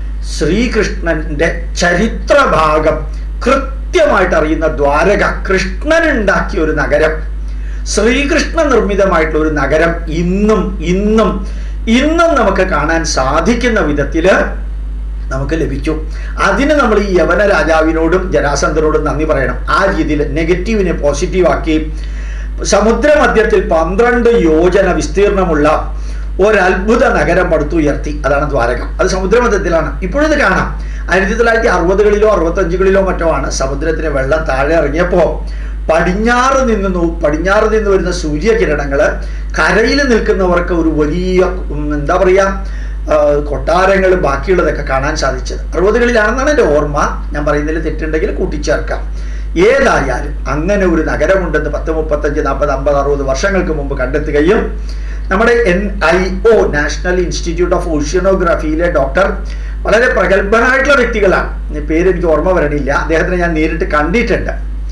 ശ്രീകൃഷ്ണന്റെ ചരിത്രഭാഗം കൃത്യമായിട്ട് അറിയുന്ന ദ്വാരക കൃഷ്ണൻ ഉണ്ടാക്കിയ ഒരു നഗരം ശ്രീകൃഷ്ണ നിർമ്മിതമായിട്ടുള്ള ഒരു നഗരം ഇന്നും ഇന്നും ഇന്നും നമുക്ക് കാണാൻ സാധിക്കുന്ന വിധത്തില് നമുക്ക് ലഭിച്ചു അതിന് നമ്മൾ ഈ യവന രാജാവിനോടും ജരാസന്ധനോടും നന്ദി പറയണം ആ രീതിയിൽ നെഗറ്റീവിനെ പോസിറ്റീവ് ആക്കി സമുദ്രമധ്യത്തിൽ പന്ത്രണ്ട് യോജന വിസ്തീർണമുള്ള ഒരത്ഭുത നഗരം പടുത്തുയർത്തി അതാണ് ദ്വാരക അത് സമുദ്രമധ്യത്തിലാണ് ഇപ്പോഴത് കാണാം ആയിരത്തി തൊള്ളായിരത്തി അറുപതുകളിലോ അറുപത്തഞ്ചുകളിലോ മറ്റോ ആണ് സമുദ്രത്തിന് വെള്ളം താഴെ ഇറങ്ങിയപ്പോൾ പടിഞ്ഞാറ് നിന്ന് നോ- പടിഞ്ഞാറ് നിന്ന് വരുന്ന സൂര്യകിരണങ്ങള് കരയിൽ നിൽക്കുന്നവർക്ക് ഒരു വലിയ ഉം, എന്താ പറയാ ആ, കൊട്ടാരങ്ങളും ബാക്കിയുള്ളതൊക്കെ കാണാൻ സാധിച്ചത് അറുപതുകളിലാണെന്നാണ് എൻ്റെ ഓർമ്മ ഞാൻ പറയുന്നതിൽ തെറ്റുണ്ടെങ്കിൽ കൂട്ടിച്ചേർക്കാം ഏതായാലും അങ്ങനെ ഒരു നഗരമുണ്ടെന്ന് പത്ത് മുപ്പത്തഞ്ച് നാൽപ്പത് അമ്പത് അറുപത് വർഷങ്ങൾക്ക് മുമ്പ് കണ്ടെത്തുകയും നമ്മുടെ N I O national institute of ഓഷ്യനോഗ്രാഫിയിലെ ഡോക്ടർ വളരെ പ്രഗത്ഭനായിട്ടുള്ള വ്യക്തികളാണ് ഈ പേര് എനിക്ക് ഓർമ്മ വരണില്ല അദ്ദേഹത്തിനെ ഞാൻ നേരിട്ട് കണ്ടിട്ടുണ്ട്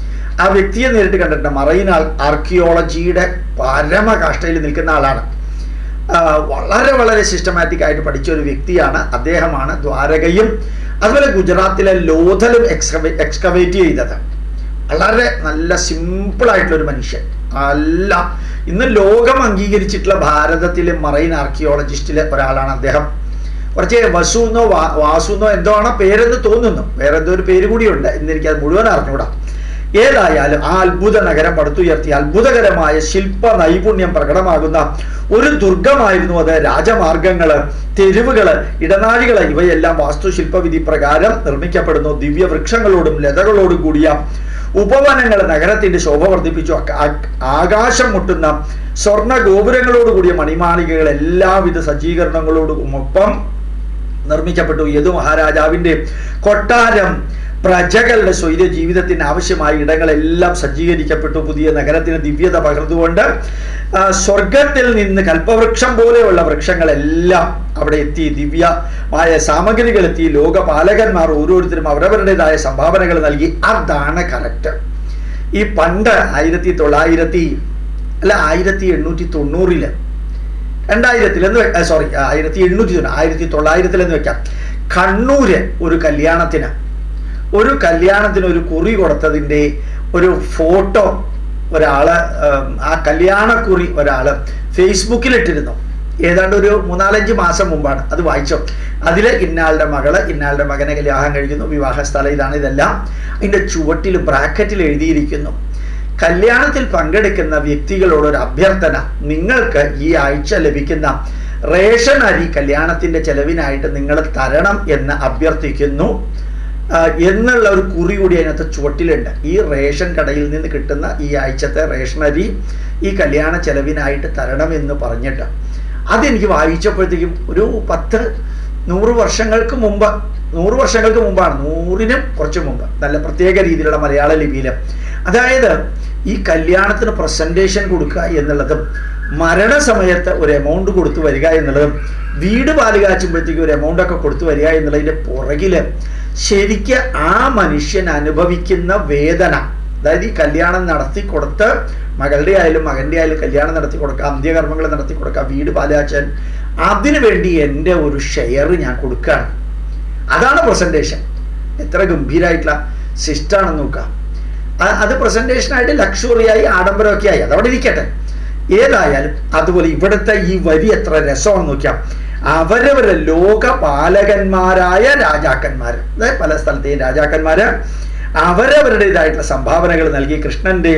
ആ വ്യക്തിയെ നേരിട്ട് കണ്ടിട്ടുണ്ട് മറൈൻ ആർക്കിയോളജിയുടെ പരമകാഷ്ഠയിൽ നിൽക്കുന്ന ആളാണ് ആ, വളരെ വളരെ സിസ്റ്റമാറ്റിക് ആയിട്ട് പഠിച്ച ഒരു വ്യക്തിയാണ് അദ്ദേഹമാണ് ദ്വാരകയും അതുപോലെ ഗുജറാത്തിലെ ലോഥലും എക്സ്കവേ എക്സ്കവേറ്റ് ചെയ്തത് വളരെ നല്ല സിമ്പിൾ ആയിട്ടുള്ള ഒരു മനുഷ്യൻ അല്ല ഇന്ന് ലോകം അംഗീകരിച്ചിട്ടുള്ള ഭാരതത്തിലെ മറൈൻ ആർക്കിയോളജിസ്റ്റിലെ ഒരാളാണ് അദ്ദേഹം കുറച്ച് വസു എന്നോ വാ വാസു എന്നോ എന്തോ ആണ് പേരെന്ന് തോന്നുന്നു വേറെ എന്തോ ഒരു പേര് കൂടിയുണ്ട് എന്ന് എനിക്കത് മുഴുവൻ അറിഞ്ഞുകൂടാ ഏതായാലും ആ അത്ഭുത നഗരം പടുത്തുയർത്തി അത്ഭുതകരമായ ശില്പ നൈപുണ്യം പ്രകടമാകുന്ന ഒരു ദുർഗമായിരുന്നു അത് രാജമാർഗങ്ങള് തെരുവുകള് ഇടനാഴികള് ഇവയെല്ലാം വാസ്തുശില്പവിധി പ്രകാരം നിർമ്മിക്കപ്പെടുന്നു ദിവ്യവൃക്ഷങ്ങളോടും ലതകളോടും കൂടിയ ഉപവനങ്ങൾ നഗരത്തിന്റെ ശോഭ വർദ്ധിപ്പിച്ചു അക്ക- ആ- ആകാശം മുട്ടുന്ന സ്വർണ്ണ ഗോപുരങ്ങളോട് കൂടിയ മണിമാളികകൾ എല്ലാവിധ സജ്ജീകരണങ്ങളോടും ഒപ്പം നിർമ്മിക്കപ്പെട്ടു യദു മഹാരാജാവിന്റെ കൊട്ടാരം പ്രജകളുടെ സ്വൈര്യ ജീവിതത്തിന് ആവശ്യമായ ഇടങ്ങളെല്ലാം സജ്ജീകരിക്കപ്പെട്ടു പുതിയ നഗരത്തിന് ദിവ്യത പകർന്നുകൊണ്ട് ആ, സ്വർഗത്തിൽ നിന്ന് കൽപ്പവൃക്ഷം പോലെയുള്ള വൃക്ഷങ്ങളെല്ലാം അവിടെ എത്തി ദിവ്യമായ സാമഗ്രികൾ എത്തി ലോകപാലകന്മാർ ഓരോരുത്തരും അവരവരുടേതായ സംഭാവനകൾ നൽകി അതാണ് കറക്റ്റ് ഈ പണ്ട് ആയിരത്തി തൊള്ളായിരത്തി അല്ല ആയിരത്തി എണ്ണൂറ്റി തൊണ്ണൂറില് രണ്ടായിരത്തിൽ എന്ന് സോറി ആയിരത്തി എണ്ണൂറ്റി തൊണ്ണൂറ് ആയിരത്തി തൊള്ളായിരത്തിൽ എന്ന് വെക്കാം കണ്ണൂര് ഒരു കല്യാണത്തിന് ഒരു കല്യാണത്തിന് ഒരു കുറി കൊടുത്തതിൻ്റെ ഒരു ഫോട്ടോ ഒരാള് ഉം, ആ കല്യാണക്കുറി ഒരാള് ഫേസ്ബുക്കിൽ ഇട്ടിരുന്നു ഏതാണ്ട് ഒരു മൂന്നാലഞ്ച് മാസം മുമ്പാണ് അത് വായിച്ചോ അതിൽ ഇന്നാളുടെ മകള് ഇന്നാളുടെ മകനെ കല്യാണം കഴിക്കുന്നു വിവാഹ സ്ഥലം ഇതാണ് ഇതെല്ലാം അതിൻ്റെ ചുവട്ടിൽ ബ്രാക്കറ്റിൽ എഴുതിയിരിക്കുന്നു കല്യാണത്തിൽ പങ്കെടുക്കുന്ന വ്യക്തികളോട് ഒരു അഭ്യർത്ഥന നിങ്ങൾക്ക് ഈ ആഴ്ച ലഭിക്കുന്ന റേഷൻ അരി കല്യാണത്തിന്റെ ചെലവിനായിട്ട് നിങ്ങൾ തരണം എന്ന് അഭ്യർത്ഥിക്കുന്നു ആ, എന്നുള്ള ഒരു കുറി കൂടി അതിനകത്ത് ചുവട്ടിലുണ്ട് ഈ റേഷൻ കടയിൽ നിന്ന് കിട്ടുന്ന ഈ ആഴ്ചത്തെ റേഷൻ അരി ഈ കല്യാണ ചെലവിനായിട്ട് തരണമെന്ന് പറഞ്ഞിട്ട് അതെനിക്ക് വായിച്ചപ്പോഴത്തേക്കും ഒരു പത്ത് നൂറ് വർഷങ്ങൾക്ക് മുമ്പ് നൂറ് വർഷങ്ങൾക്ക് മുമ്പാണ് നൂറിനും കുറച്ച് മുമ്പ് നല്ല പ്രത്യേക രീതിയിലുള്ള മലയാള ലിപിയിൽ അതായത് ഈ കല്യാണത്തിന് പ്രസന്റേഷൻ കൊടുക്കുക എന്നുള്ളതും മരണസമയത്ത് ഒരു എമൗണ്ട് കൊടുത്തു വരിക എന്നുള്ളതും വീട് പാല് കാച്ചുമ്പോഴത്തേക്ക് ഒരു എമൗണ്ട് ഒക്കെ കൊടുത്തു വരിക എന്നുള്ളതിന്റെ പുറകില് ശരിക്ക് ആ മനുഷ്യൻ അനുഭവിക്കുന്ന വേദന അതായത് ഈ കല്യാണം നടത്തി കൊടുത്ത് മകളുടെ ആയാലും മകന്റെ ആയാലും കല്യാണം നടത്തി കൊടുക്കുക അന്ത്യകർമ്മങ്ങൾ നടത്തി കൊടുക്കുക വീട് പാലാച്ചാൻ അതിനു വേണ്ടി എൻ്റെ ഒരു ഷെയർ ഞാൻ കൊടുക്കുകയാണ് അതാണ് പ്രസന്റേഷൻ എത്ര ഗംഭീരമായിട്ടുള്ള സിസ്റ്റാണെന്ന് നോക്കാം ആ- അത് പ്രസന്റേഷനായിട്ട് ലക്ഷറിയായി ആഡംബരമൊക്കെ ആയി അതവിടെ ഇരിക്കട്ടെ ഏതായാലും അതുപോലെ ഇവിടുത്തെ ഈ വരി എത്ര രസമാണെന്ന് നോക്കിയാൽ അവരവരെ ലോകപാലകന്മാരായ രാജാക്കന്മാർ അതായത് പല സ്ഥലത്തെയും രാജാക്കന്മാര് അവരവരുടേതായിട്ടുള്ള സംഭാവനകൾ നൽകി കൃഷ്ണന്റെ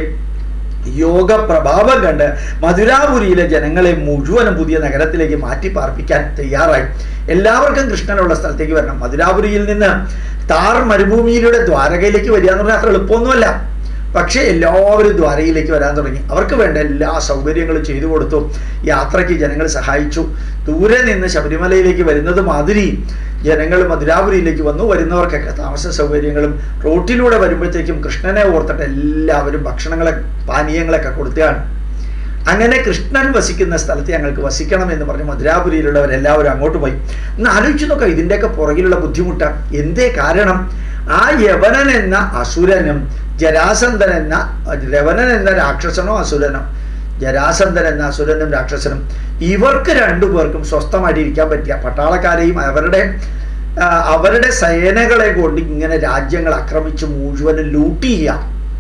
യോഗ പ്രഭാവം കണ്ട് മധുരാപുരിയിലെ ജനങ്ങളെ മുഴുവനും പുതിയ നഗരത്തിലേക്ക് മാറ്റി പാർപ്പിക്കാൻ തയ്യാറായി എല്ലാവർക്കും കൃഷ്ണനുള്ള സ്ഥലത്തേക്ക് വരണം മധുരാപുരിയിൽ നിന്ന് താർ മരുഭൂമിയിലൂടെ ദ്വാരകയിലേക്ക് വരിക എന്ന് പറഞ്ഞാൽ അത്ര എളുപ്പമൊന്നുമല്ല പക്ഷേ എല്ലാവരും ദ്വാരകയിലേക്ക് വരാൻ തുടങ്ങി അവർക്ക് വേണ്ട എല്ലാ സൗകര്യങ്ങളും ചെയ്തു കൊടുത്തു യാത്രയ്ക്ക് ജനങ്ങൾ സഹായിച്ചു ദൂരെ നിന്ന് ശബരിമലയിലേക്ക് വരുന്നത് മാതിരി ജനങ്ങൾ മധുരാപുരിയിലേക്ക് വന്നു വരുന്നവർക്കൊക്കെ താമസ സൗകര്യങ്ങളും റോട്ടിലൂടെ വരുമ്പോഴത്തേക്കും കൃഷ്ണനെ ഓർത്തിട്ട് എല്ലാവരും ഭക്ഷണങ്ങളെ പാനീയങ്ങളൊക്കെ കൊടുക്കുകയാണ് അങ്ങനെ കൃഷ്ണൻ വസിക്കുന്ന സ്ഥലത്ത് ഞങ്ങൾക്ക് വസിക്കണം എന്ന് പറഞ്ഞ് മധുരാപുരിയിലുള്ളവരെല്ലാവരും അങ്ങോട്ട് പോയി ഒന്ന് ആലോചിച്ച് നോക്കാം ഇതിൻ്റെയൊക്കെ പുറകിലുള്ള ബുദ്ധിമുട്ട് എന്തേ കാരണം ആ യവനൻ എന്ന അസുരനും ജരാസന്ധൻ എന്ന രവനൻ എന്ന രാക്ഷസനോ അസുരനോ ജരാസന്ധൻ എന്ന അസുരനും രാക്ഷസനും ഇവർക്ക് രണ്ടുപേർക്കും സ്വസ്ഥമായിട്ട് ഇരിക്കാൻ പറ്റിയ പട്ടാളക്കാരെയും അവരുടെ ആ, അവരുടെ സേനകളെ കൊണ്ട് ഇങ്ങനെ രാജ്യങ്ങൾ ആക്രമിച്ച് മുഴുവനും ലൂട്ട് ചെയ്യാം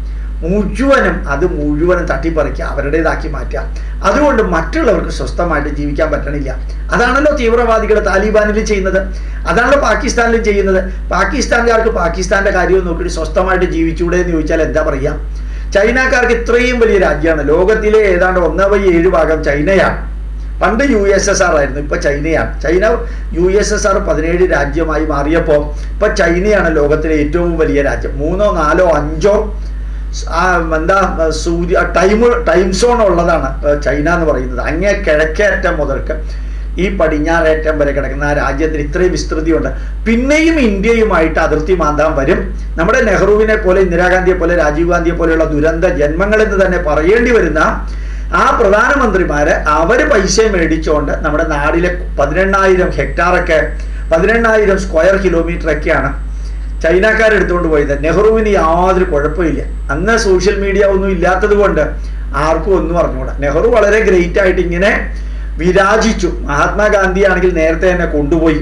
മുഴുവനും അത് മുഴുവനും തട്ടിപ്പറിക്കുക അവരുടേതാക്കി മാറ്റുക അതുകൊണ്ട് മറ്റുള്ളവർക്ക് സ്വസ്ഥമായിട്ട് ജീവിക്കാൻ പറ്റണില്ല അതാണല്ലോ തീവ്രവാദികൾ താലിബാനിൽ ചെയ്യുന്നത് അതാണല്ലോ പാകിസ്ഥാനിൽ ചെയ്യുന്നത് പാകിസ്ഥാൻകാർക്ക് പാകിസ്ഥാന്റെ കാര്യം നോക്കിയിട്ട് സ്വസ്ഥമായിട്ട് ജീവിച്ചൂടെ എന്ന് ചോദിച്ചാൽ എന്താ പറയുക ചൈനക്കാർക്ക് ഇത്രയും വലിയ രാജ്യമാണ് ലോകത്തിലെ ഏതാണ്ട് ഒന്ന് ബൈ ഏഴ് ഭാഗം ചൈനയാണ് പണ്ട് യു എസ് എസ് ആർ ആയിരുന്നു ഇപ്പൊ ചൈനയാണ് China U S S R പതിനേഴ് രാജ്യമായി മാറിയപ്പോൾ ഇപ്പൊ ചൈനയാണ് ലോകത്തിലെ ഏറ്റവും വലിയ രാജ്യം മൂന്നോ നാലോ അഞ്ചോ സ് ആ എന്താ സൂര്യ ടൈം ടൈം സോൺ ഉള്ളതാണ് ഏർ ചൈന എന്ന് പറയുന്നത് അങ്ങേ കിഴക്കേറ്റം മുതൽക്ക് ഈ പടിഞ്ഞാറേറ്റം വരെ കിടക്കുന്ന ആ രാജ്യത്തിന് ഇത്രയും വിസ്തൃതിയുണ്ട് പിന്നെയും ഇന്ത്യയുമായിട്ട് അതിർത്തി മാന്താൻ വരും നമ്മുടെ നെഹ്റുവിനെ പോലെ ഇന്ദിരാഗാന്ധിയെ പോലെ രാജീവ് ഗാന്ധിയെ പോലെയുള്ള ദുരന്ത ജന്മങ്ങളെന്ന് തന്നെ പറയേണ്ടി വരുന്ന ആ പ്രധാനമന്ത്രിമാര് അവര് പൈസ മേടിച്ചുകൊണ്ട് നമ്മുടെ നാടിലെ പതിനെണ്ണായിരം ഹെക്ടാറൊക്കെ പതിനെണ്ണായിരം സ്ക്വയർ കിലോമീറ്റർ ഒക്കെയാണ് ചൈനക്കാർ എടുത്തുകൊണ്ട് പോയത് നെഹ്റുവിന് യാതൊരു കുഴപ്പമില്ല അന്ന് സോഷ്യൽ മീഡിയ ഒന്നും ഇല്ലാത്തത് കൊണ്ട് ആർക്കും ഒന്നും അറിഞ്ഞുകൂടാ നെഹ്റു വളരെ ഗ്രേറ്റ് ആയിട്ട് ഇങ്ങനെ വിരാജിച്ചു മഹാത്മാഗാന്ധി ആണെങ്കിൽ നേരത്തെ തന്നെ കൊണ്ടുപോയി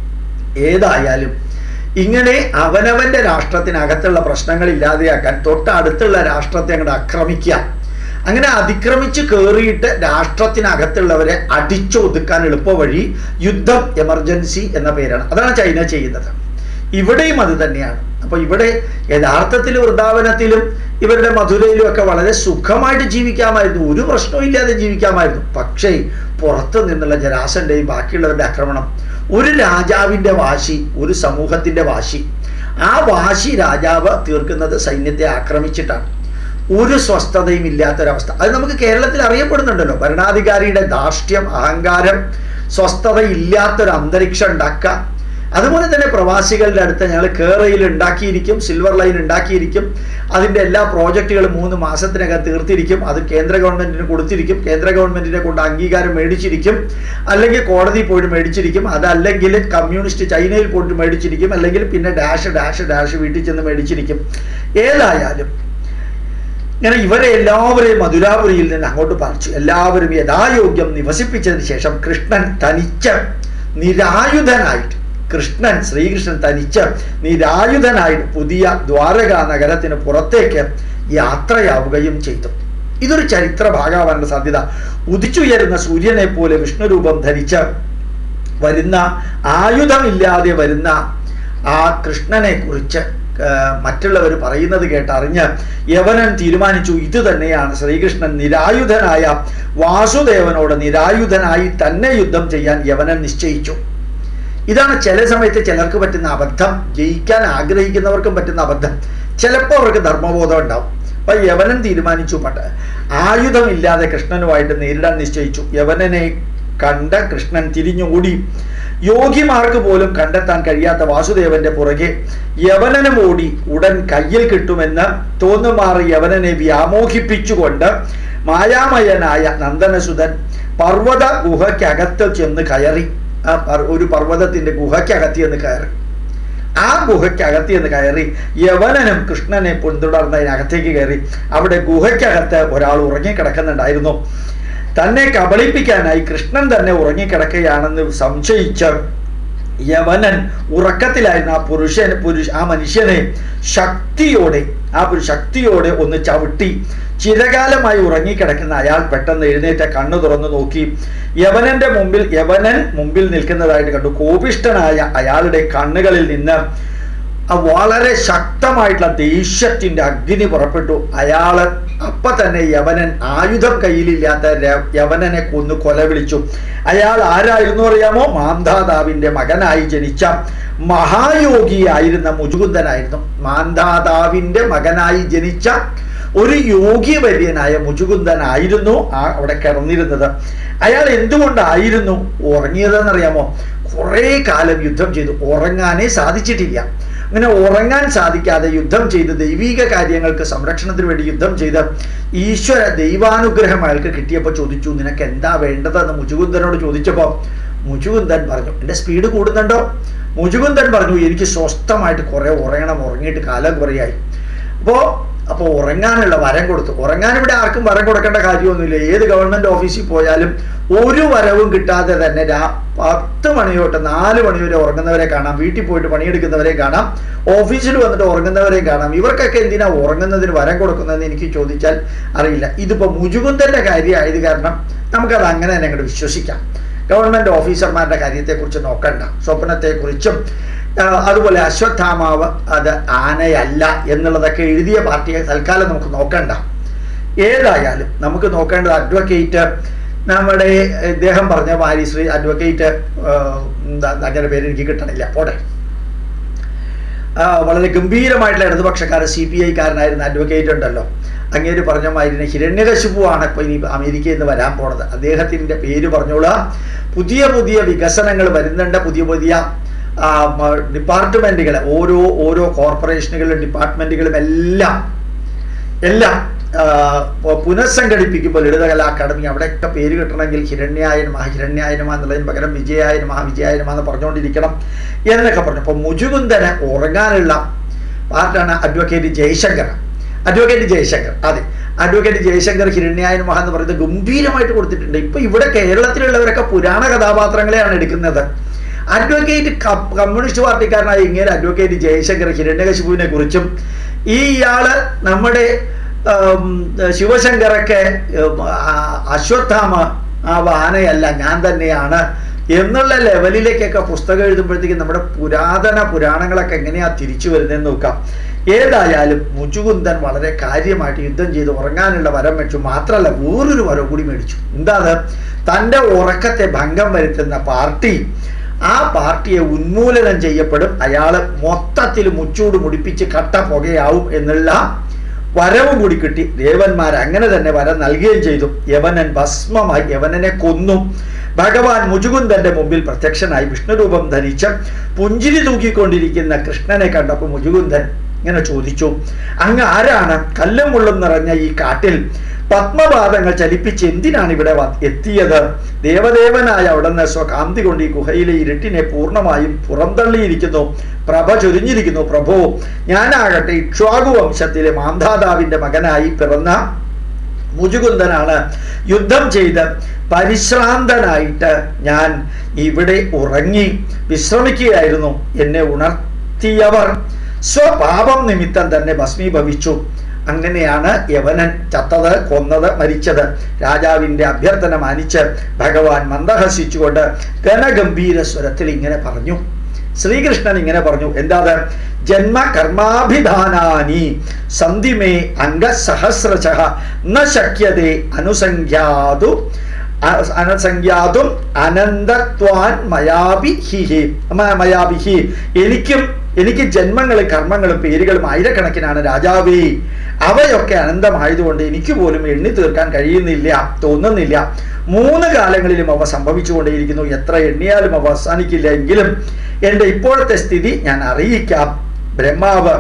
ഏതായാലും ഇങ്ങനെ അവനവന്റെ രാഷ്ട്രത്തിനകത്തുള്ള പ്രശ്നങ്ങൾ ഇല്ലാതെയാക്കാൻ തൊട്ടടുത്തുള്ള രാഷ്ട്രത്തെ അങ്ങോട്ട് ആക്രമിക്കുക അങ്ങനെ അതിക്രമിച്ച് കയറിയിട്ട് രാഷ്ട്രത്തിനകത്തുള്ളവരെ അടിച്ചൊതുക്കാൻ എളുപ്പ വഴി യുദ്ധം എമർജൻസി എന്ന പേരാണ് അതാണ് ചൈന ചെയ്യുന്നത് ഇവിടെയും അത് തന്നെയാണ് അപ്പൊ ഇവിടെ യഥാർത്ഥത്തിൽ വൃന്ദാവനത്തിലും ഇവരുടെ മധുരയിലും ഒക്കെ വളരെ സുഖമായിട്ട് ജീവിക്കാമായിരുന്നു ഒരു പ്രശ്നവും ഇല്ലാതെ ജീവിക്കാമായിരുന്നു പക്ഷേ പുറത്തു നിന്നുള്ള ജരാസന്റെയും ബാക്കിയുള്ളവരുടെ ആക്രമണം ഒരു രാജാവിന്റെ വാശി ഒരു സമൂഹത്തിന്റെ വാശി ആ വാശി രാജാവ് തീർക്കുന്നത് സൈന്യത്തെ ആക്രമിച്ചിട്ടാണ് ഒരു സ്വസ്ഥതയും ഇല്ലാത്തൊരവസ്ഥ അത് നമുക്ക് കേരളത്തിൽ അറിയപ്പെടുന്നുണ്ടല്ലോ ഭരണാധികാരിയുടെ ധാർഷ്ട്യം അഹങ്കാരം സ്വസ്ഥത ഇല്ലാത്തൊരു അന്തരീക്ഷം ഉണ്ടാക്കുക അതുപോലെ തന്നെ പ്രവാസികളുടെ അടുത്ത് ഞങ്ങൾ കേരളയിൽ ഉണ്ടാക്കിയിരിക്കും സിൽവർ ലൈൻ ഉണ്ടാക്കിയിരിക്കും അതിൻ്റെ എല്ലാ പ്രോജക്റ്റുകളും മൂന്ന് മാസത്തിനകം തീർത്തിരിക്കും അത് കേന്ദ്ര ഗവൺമെന്റിന് കൊടുത്തിരിക്കും കേന്ദ്ര ഗവൺമെന്റിനെ കൊണ്ട് അംഗീകാരം മേടിച്ചിരിക്കും അല്ലെങ്കിൽ കോടതി പോയിട്ട് മേടിച്ചിരിക്കും അതല്ലെങ്കിൽ കമ്മ്യൂണിസ്റ്റ് ചൈനയിൽ പോയിട്ട് മേടിച്ചിരിക്കും അല്ലെങ്കിൽ പിന്നെ ഡാഷ് ഡാഷ് ഡാഷ് വീട്ടിൽ ചെന്ന് മേടിച്ചിരിക്കും ഏതായാലും ഇങ്ങനെ ഇവരെ എല്ലാവരെയും മധുരാപുരിയിൽ നിന്ന് അങ്ങോട്ട് പറിച്ചു എല്ലാവരും യഥായോഗ്യം നിവസിപ്പിച്ചതിന് ശേഷം കൃഷ്ണൻ തനിച്ച് നിരായുധനായിട്ട് കൃഷ്ണൻ ശ്രീകൃഷ്ണൻ തനിച്ച് നിരായുധനായിട്ട് പുതിയ ദ്വാരക നഗരത്തിന് പുറത്തേക്ക് യാത്രയാവുകയും ചെയ്തു ഇതൊരു ചരിത്ര ഭാഗമാകാനുള്ള സാധ്യത ഉദിച്ചുയരുന്ന സൂര്യനെ പോലെ വിഷ്ണുരൂപം ധരിച്ച് വരുന്ന ആയുധമില്ലാതെ വരുന്ന ആ കൃഷ്ണനെ കുറിച്ച് മറ്റുള്ളവർ പറയുന്നത് കേട്ടറിഞ്ഞ് യവനൻ തീരുമാനിച്ചു ഇത് തന്നെയാണ് ശ്രീകൃഷ്ണൻ നിരായുധനായ വാസുദേവനോട് നിരായുധനായി തന്നെ യുദ്ധം ചെയ്യാൻ യവനൻ നിശ്ചയിച്ചു ഇതാണ് ചില സമയത്ത് ചിലർക്ക് പറ്റുന്ന അബദ്ധം ജയിക്കാൻ ആഗ്രഹിക്കുന്നവർക്കും പറ്റുന്ന അബദ്ധം ചിലപ്പോൾ അവർക്ക് ധർമ്മബോധം ഉണ്ടാവും അപ്പൊ യവനൻ തീരുമാനിച്ചു പട്ട് ആയുധമില്ലാതെ കൃഷ്ണനുമായിട്ട് നേരിടാൻ നിശ്ചയിച്ചു യവനനെ കണ്ട കൃഷ്ണൻ തിരിഞ്ഞോടി യോഗിമാർക്ക് പോലും കണ്ടെത്താൻ കഴിയാത്ത വാസുദേവന്റെ പുറകെ യവനനും ഓടി ഉടൻ കയ്യിൽ കിട്ടുമെന്ന് തോന്നുമാറി യവനനെ വ്യാമോഹിപ്പിച്ചുകൊണ്ട് മായാമയനായ നന്ദനസുതൻ പർവ്വത ഗുഹയ്ക്കകത്ത് ചെന്ന് കയറി ആ ഒരു പർവ്വതത്തിന്റെ ഗുഹയ്ക്കകത്തി എന്ന് കയറി ആ ഗുഹയ്ക്കകത്തി എന്ന് കയറി യവനനും കൃഷ്ണനെ പിന്തുടർന്നതിനകത്തേക്ക് കയറി അവിടെ ഗുഹയ്ക്കകത്ത് ഒരാൾ ഉറങ്ങിക്കിടക്കുന്നുണ്ടായിരുന്നു തന്നെ കബളിപ്പിക്കാനായി കൃഷ്ണൻ തന്നെ ഉറങ്ങിക്കിടക്കുകയാണെന്ന് സംശയിച്ച് യവനൻ ഉറക്കത്തിലായിരുന്ന ആ പുരുഷൻ പുരുഷ ആ മനുഷ്യനെ ശക്തിയോടെ ആ ഒരു ശക്തിയോടെ ഒന്ന് ചവിട്ടി ചിരകാലമായി ഉറങ്ങിക്കിടക്കുന്ന അയാൾ പെട്ടെന്ന് എഴുന്നേറ്റ കണ്ണു തുറന്നു നോക്കി യവനന്റെ മുമ്പിൽ യവനൻ മുമ്പിൽ നിൽക്കുന്നതായിട്ട് കണ്ടു കോപിഷ്ടനായ അയാളുടെ കണ്ണുകളിൽ നിന്ന് വളരെ ശക്തമായിട്ടുള്ള ദേഷ്യത്തിന്റെ അഗ്നി പുറപ്പെട്ടു അയാള് അപ്പൊ തന്നെ യവനൻ ആയുധം കയ്യിലില്ലാത്ത യവനനെ കൊന്നു കൊല വിളിച്ചു അയാൾ ആരായിരുന്നു അറിയാമോ മാന്ധാതാവിന്റെ മകനായി ജനിച്ച മഹായോഗിയായിരുന്ന മുജുകുന്ദനായിരുന്നു മാന്ധാതാവിന്റെ മകനായി ജനിച്ച ഒരു യോഗിവര്യനായ മുജുകുന്ദനായിരുന്നു ആ അവിടെ കിടന്നിരുന്നത് അയാൾ എന്തുകൊണ്ടായിരുന്നു ഉറങ്ങിയതെന്നറിയാമോ കുറേ കാലം യുദ്ധം ചെയ്തു ഉറങ്ങാനേ സാധിച്ചിട്ടില്ല അങ്ങനെ ഉറങ്ങാൻ സാധിക്കാതെ യുദ്ധം ചെയ്ത് ദൈവിക കാര്യങ്ങൾക്ക് സംരക്ഷണത്തിന് വേണ്ടി യുദ്ധം ചെയ്ത് ഈശ്വര ദൈവാനുഗ്രഹം അയാൾക്ക് കിട്ടിയപ്പോൾ ചോദിച്ചു നിനക്ക് എന്താ വേണ്ടതെന്ന് മുജുകുന്ദനോട് ചോദിച്ചപ്പോൾ മുജുകുന്ദൻ പറഞ്ഞു എൻ്റെ സ്പീഡ് കൂടുന്നുണ്ടോ മുജുകുന്ദൻ പറഞ്ഞു എനിക്ക് സ്വസ്ഥമായിട്ട് കുറേ ഉറങ്ങണം ഉറങ്ങിയിട്ട് കാലം കുറയായി അപ്പോൾ അപ്പോൾ ഉറങ്ങാനുള്ള വരം കൊടുത്തു ഉറങ്ങാൻ ഇവിടെ ആർക്കും വരം കൊടുക്കേണ്ട കാര്യമൊന്നുമില്ല ഏത് ഗവൺമെന്റ് ഓഫീസിൽ പോയാലും ഒരു വരവും കിട്ടാതെ തന്നെ രാ പത്ത് മണി തൊട്ട് നാല് മണി വരെ ഉറങ്ങുന്നവരെ കാണാം വീട്ടിൽ പോയിട്ട് പണിയെടുക്കുന്നവരെ കാണാം ഓഫീസിൽ വന്നിട്ട് ഉറങ്ങുന്നവരെ കാണാം ഇവർക്കൊക്കെ എന്തിനാ ഉറങ്ങുന്നതിന് വരം കൊടുക്കുന്നതെന്ന് എനിക്ക് ചോദിച്ചാൽ അറിയില്ല ഇതിപ്പോൾ മുജുകുന്ദന്റെ കാര്യമായത് കാരണം നമുക്കത് അങ്ങനെ തന്നെ അങ്ങോട്ട് വിശ്വസിക്കാം ഗവൺമെന്റ് ഓഫീസർമാരുടെ കാര്യത്തെക്കുറിച്ച് നോക്കണ്ട സ്വപ്നത്തെക്കുറിച്ചും അതുപോലെ അശ്വത്ഥാമാവ് അത് ആനയല്ല എന്നുള്ളതൊക്കെ എഴുതിയ പാർട്ടിയെ തൽക്കാലം നമുക്ക് നോക്കണ്ട ഏതായാലും നമുക്ക് നോക്കേണ്ടത് അഡ്വക്കേറ്റ് നമ്മുടെ ഇദ്ദേഹം പറഞ്ഞ മാരി ശ്രീ അഡ്വക്കേറ്റ് എന്താ അങ്ങനെ പേര് എനിക്ക് കിട്ടണില്ല പോട്ടെ വളരെ ഗംഭീരമായിട്ടുള്ള ഇടതുപക്ഷക്കാരൻ സി പി ഐക്കാരനായിരുന്ന അഡ്വക്കേറ്റ് ഉണ്ടല്ലോ അങ്ങേര് പറഞ്ഞ മാതിരി ഹിരണ്യകശിപുവാണ് ഇപ്പോൾ ഇനി അമേരിക്കയിൽ നിന്ന് വരാൻ പോണത് അദ്ദേഹത്തിൻ്റെ പേര് പറഞ്ഞോളുക പുതിയ പുതിയ വികസനങ്ങൾ വരുന്നുണ്ട് പുതിയ പുതിയ ഡിപ്പാർട്ട്മെന്റുകൾ ഓരോ ഓരോ കോർപ്പറേഷനുകളും ഡിപ്പാർട്ട്മെന്റുകളും എല്ലാം എല്ലാം പുനഃസംഘടിപ്പിക്കുമ്പോൾ ലളിതകലാ അക്കാദമി അവിടെയൊക്കെ പേര് കിട്ടണമെങ്കിൽ ഹിരണ്യായൻ മഹ ഹിരണ്യായനമ എന്നുള്ളതിന് പകരം വിജയായന മഹ വിജയായനമ എന്ന് പറഞ്ഞുകൊണ്ടിരിക്കണം എന്നൊക്കെ പറഞ്ഞു അപ്പോൾ മുജുകുന്ദന് ഉറങ്ങാനുള്ള പാർട്ടാണ് അഡ്വക്കേറ്റ് ജയശങ്കർ അഡ്വക്കേറ്റ് ജയശങ്കർ അതെ അഡ്വക്കേറ്റ് ജയശങ്കർ ഹിരണ്യായൻ മഹ എന്ന് പറയുന്നത് ഗംഭീരമായിട്ട് കൊടുത്തിട്ടുണ്ട് ഇപ്പൊ ഇവിടെ കേരളത്തിലുള്ളവരൊക്കെ പുരാണ കഥാപാത്രങ്ങളെയാണ് എടുക്കുന്നത് അഡ്വക്കേറ്റ് കമ്മ്യൂണിസ്റ്റ് പാർട്ടിക്കാരനായ ഇങ്ങനെ അഡ്വക്കേറ്റ് ജയശങ്കർ ഹിരണ്യകശിപുവിനെ കുറിച്ചും ഈ ഇയാള് നമ്മുടെ ഉം, ശിവശങ്കരൊക്കെ ഉം, ആ, അശ്വത്ഥാമ ആ ആനയല്ല ഞാൻ തന്നെയാണ് എന്നുള്ള ലെവലിലേക്കൊക്കെ പുസ്തകം എഴുതുമ്പോഴത്തേക്കും നമ്മുടെ പുരാതന പുരാണങ്ങളൊക്കെ എങ്ങനെയാ തിരിച്ചു വരുന്നതെന്ന് നോക്കാം ഏതായാലും മുചുകുന്ദൻ വളരെ കാര്യമായിട്ട് യുദ്ധം ചെയ്ത് ഉറങ്ങാനുള്ള വരം വെച്ചു മാത്രമല്ല വേറൊരു വരം കൂടി മേടിച്ചു എന്താ അത് തൻ്റെ ഉറക്കത്തെ ഭംഗം വരുത്തുന്ന പാർട്ടി ആ പാർട്ടിയെ ഉന്മൂലനം ചെയ്യപ്പെടും അയാള് മൊത്തത്തിൽ മുച്ചൂട് മുടിപ്പിച്ച് കട്ട പുകയാവും എന്നുള്ള വരവും കൂടി കിട്ടി ദേവന്മാർ അങ്ങനെ തന്നെ വരം നൽകുകയും ചെയ്തു യവനൻ ഭസ്മമായി യവനനെ കൊന്നു ഭഗവാൻ മുജുകുന്ദന്റെ മുമ്പിൽ പ്രത്യക്ഷനായി വിഷ്ണുരൂപം ധരിച്ച് പുഞ്ചിരി തൂക്കിക്കൊണ്ടിരിക്കുന്ന കൃഷ്ണനെ കണ്ടപ്പോൾ മുജുകുന്ദൻ ഇങ്ങനെ ചോദിച്ചു അങ്ങ് ആരാണ് കല്ലും മുള്ളും നിറഞ്ഞ ഈ കാട്ടിൽ പത്മപാദങ്ങൾ ചലിപ്പിച്ച് എന്തിനാണ് ഇവിടെ വ- എത്തിയത് ദേവദേവനായ അവിടുന്ന് സ്വകാന്തി കൊണ്ട് ഈ ഗുഹയിലെ ഇരുട്ടിനെ പൂർണ്ണമായും പുറന്തള്ളിയിരിക്കുന്നു പ്രഭ ചൊരിഞ്ഞിരിക്കുന്നു പ്രഭു ഞാനാകട്ടെ ഇക്ഷ്വാകു വംശത്തിലെ മാന്ധാതാവിന്റെ മകനായി പിറന്ന മുജുകുന്ദനാണ് യുദ്ധം ചെയ്ത് പരിശ്രാന്തനായിട്ട് ഞാൻ ഇവിടെ ഉറങ്ങി വിശ്രമിക്കുകയായിരുന്നു എന്നെ ഉണർത്തിയവർ സ്വപാപം നിമിത്തം തന്നെ ഭസ്മീഭവിച്ചു അങ്ങനെയാണ് യവനൻ ചത്തത് കൊന്നത് മരിച്ചത് രാജാവിന്റെ അഭ്യർത്ഥന മാനിച്ച് ഭഗവാൻ മന്ദഹസിച്ചുകൊണ്ട് ഘനഗംഭീര സ്വരത്തിൽ ഇങ്ങനെ പറഞ്ഞു ശ്രീകൃഷ്ണൻ ഇങ്ങനെ പറഞ്ഞു എന്താ അത് ജന്മ കർമാഭിധാനാനി സന്ധിമേ അംഗസഹസ്രശ ന ശക്യതേ അനുസംഖ്യാതു അ- അനസംഖ്യാതും അനന്തത്വാൻ മയാഭിഹി മ- മയാഭിഹി എനിക്കും എനിക്ക് ജന്മങ്ങളും കർമ്മങ്ങളും പേരുകളും ആയിരക്കണക്കിനാണ് രാജാവേ അവയൊക്കെ അനന്തമായതുകൊണ്ട് എനിക്ക് പോലും എണ്ണി തീർക്കാൻ കഴിയുന്നില്ല തോന്നുന്നില്ല മൂന്ന് കാലങ്ങളിലും അവ സംഭവിച്ചുകൊണ്ടേയിരിക്കുന്നു എത്ര എണ്ണിയാലും അവ അവസാനിക്കില്ല എങ്കിലും എൻ്റെ ഇപ്പോഴത്തെ സ്ഥിതി ഞാൻ അറിയിക്കാം ബ്രഹ്മാവ്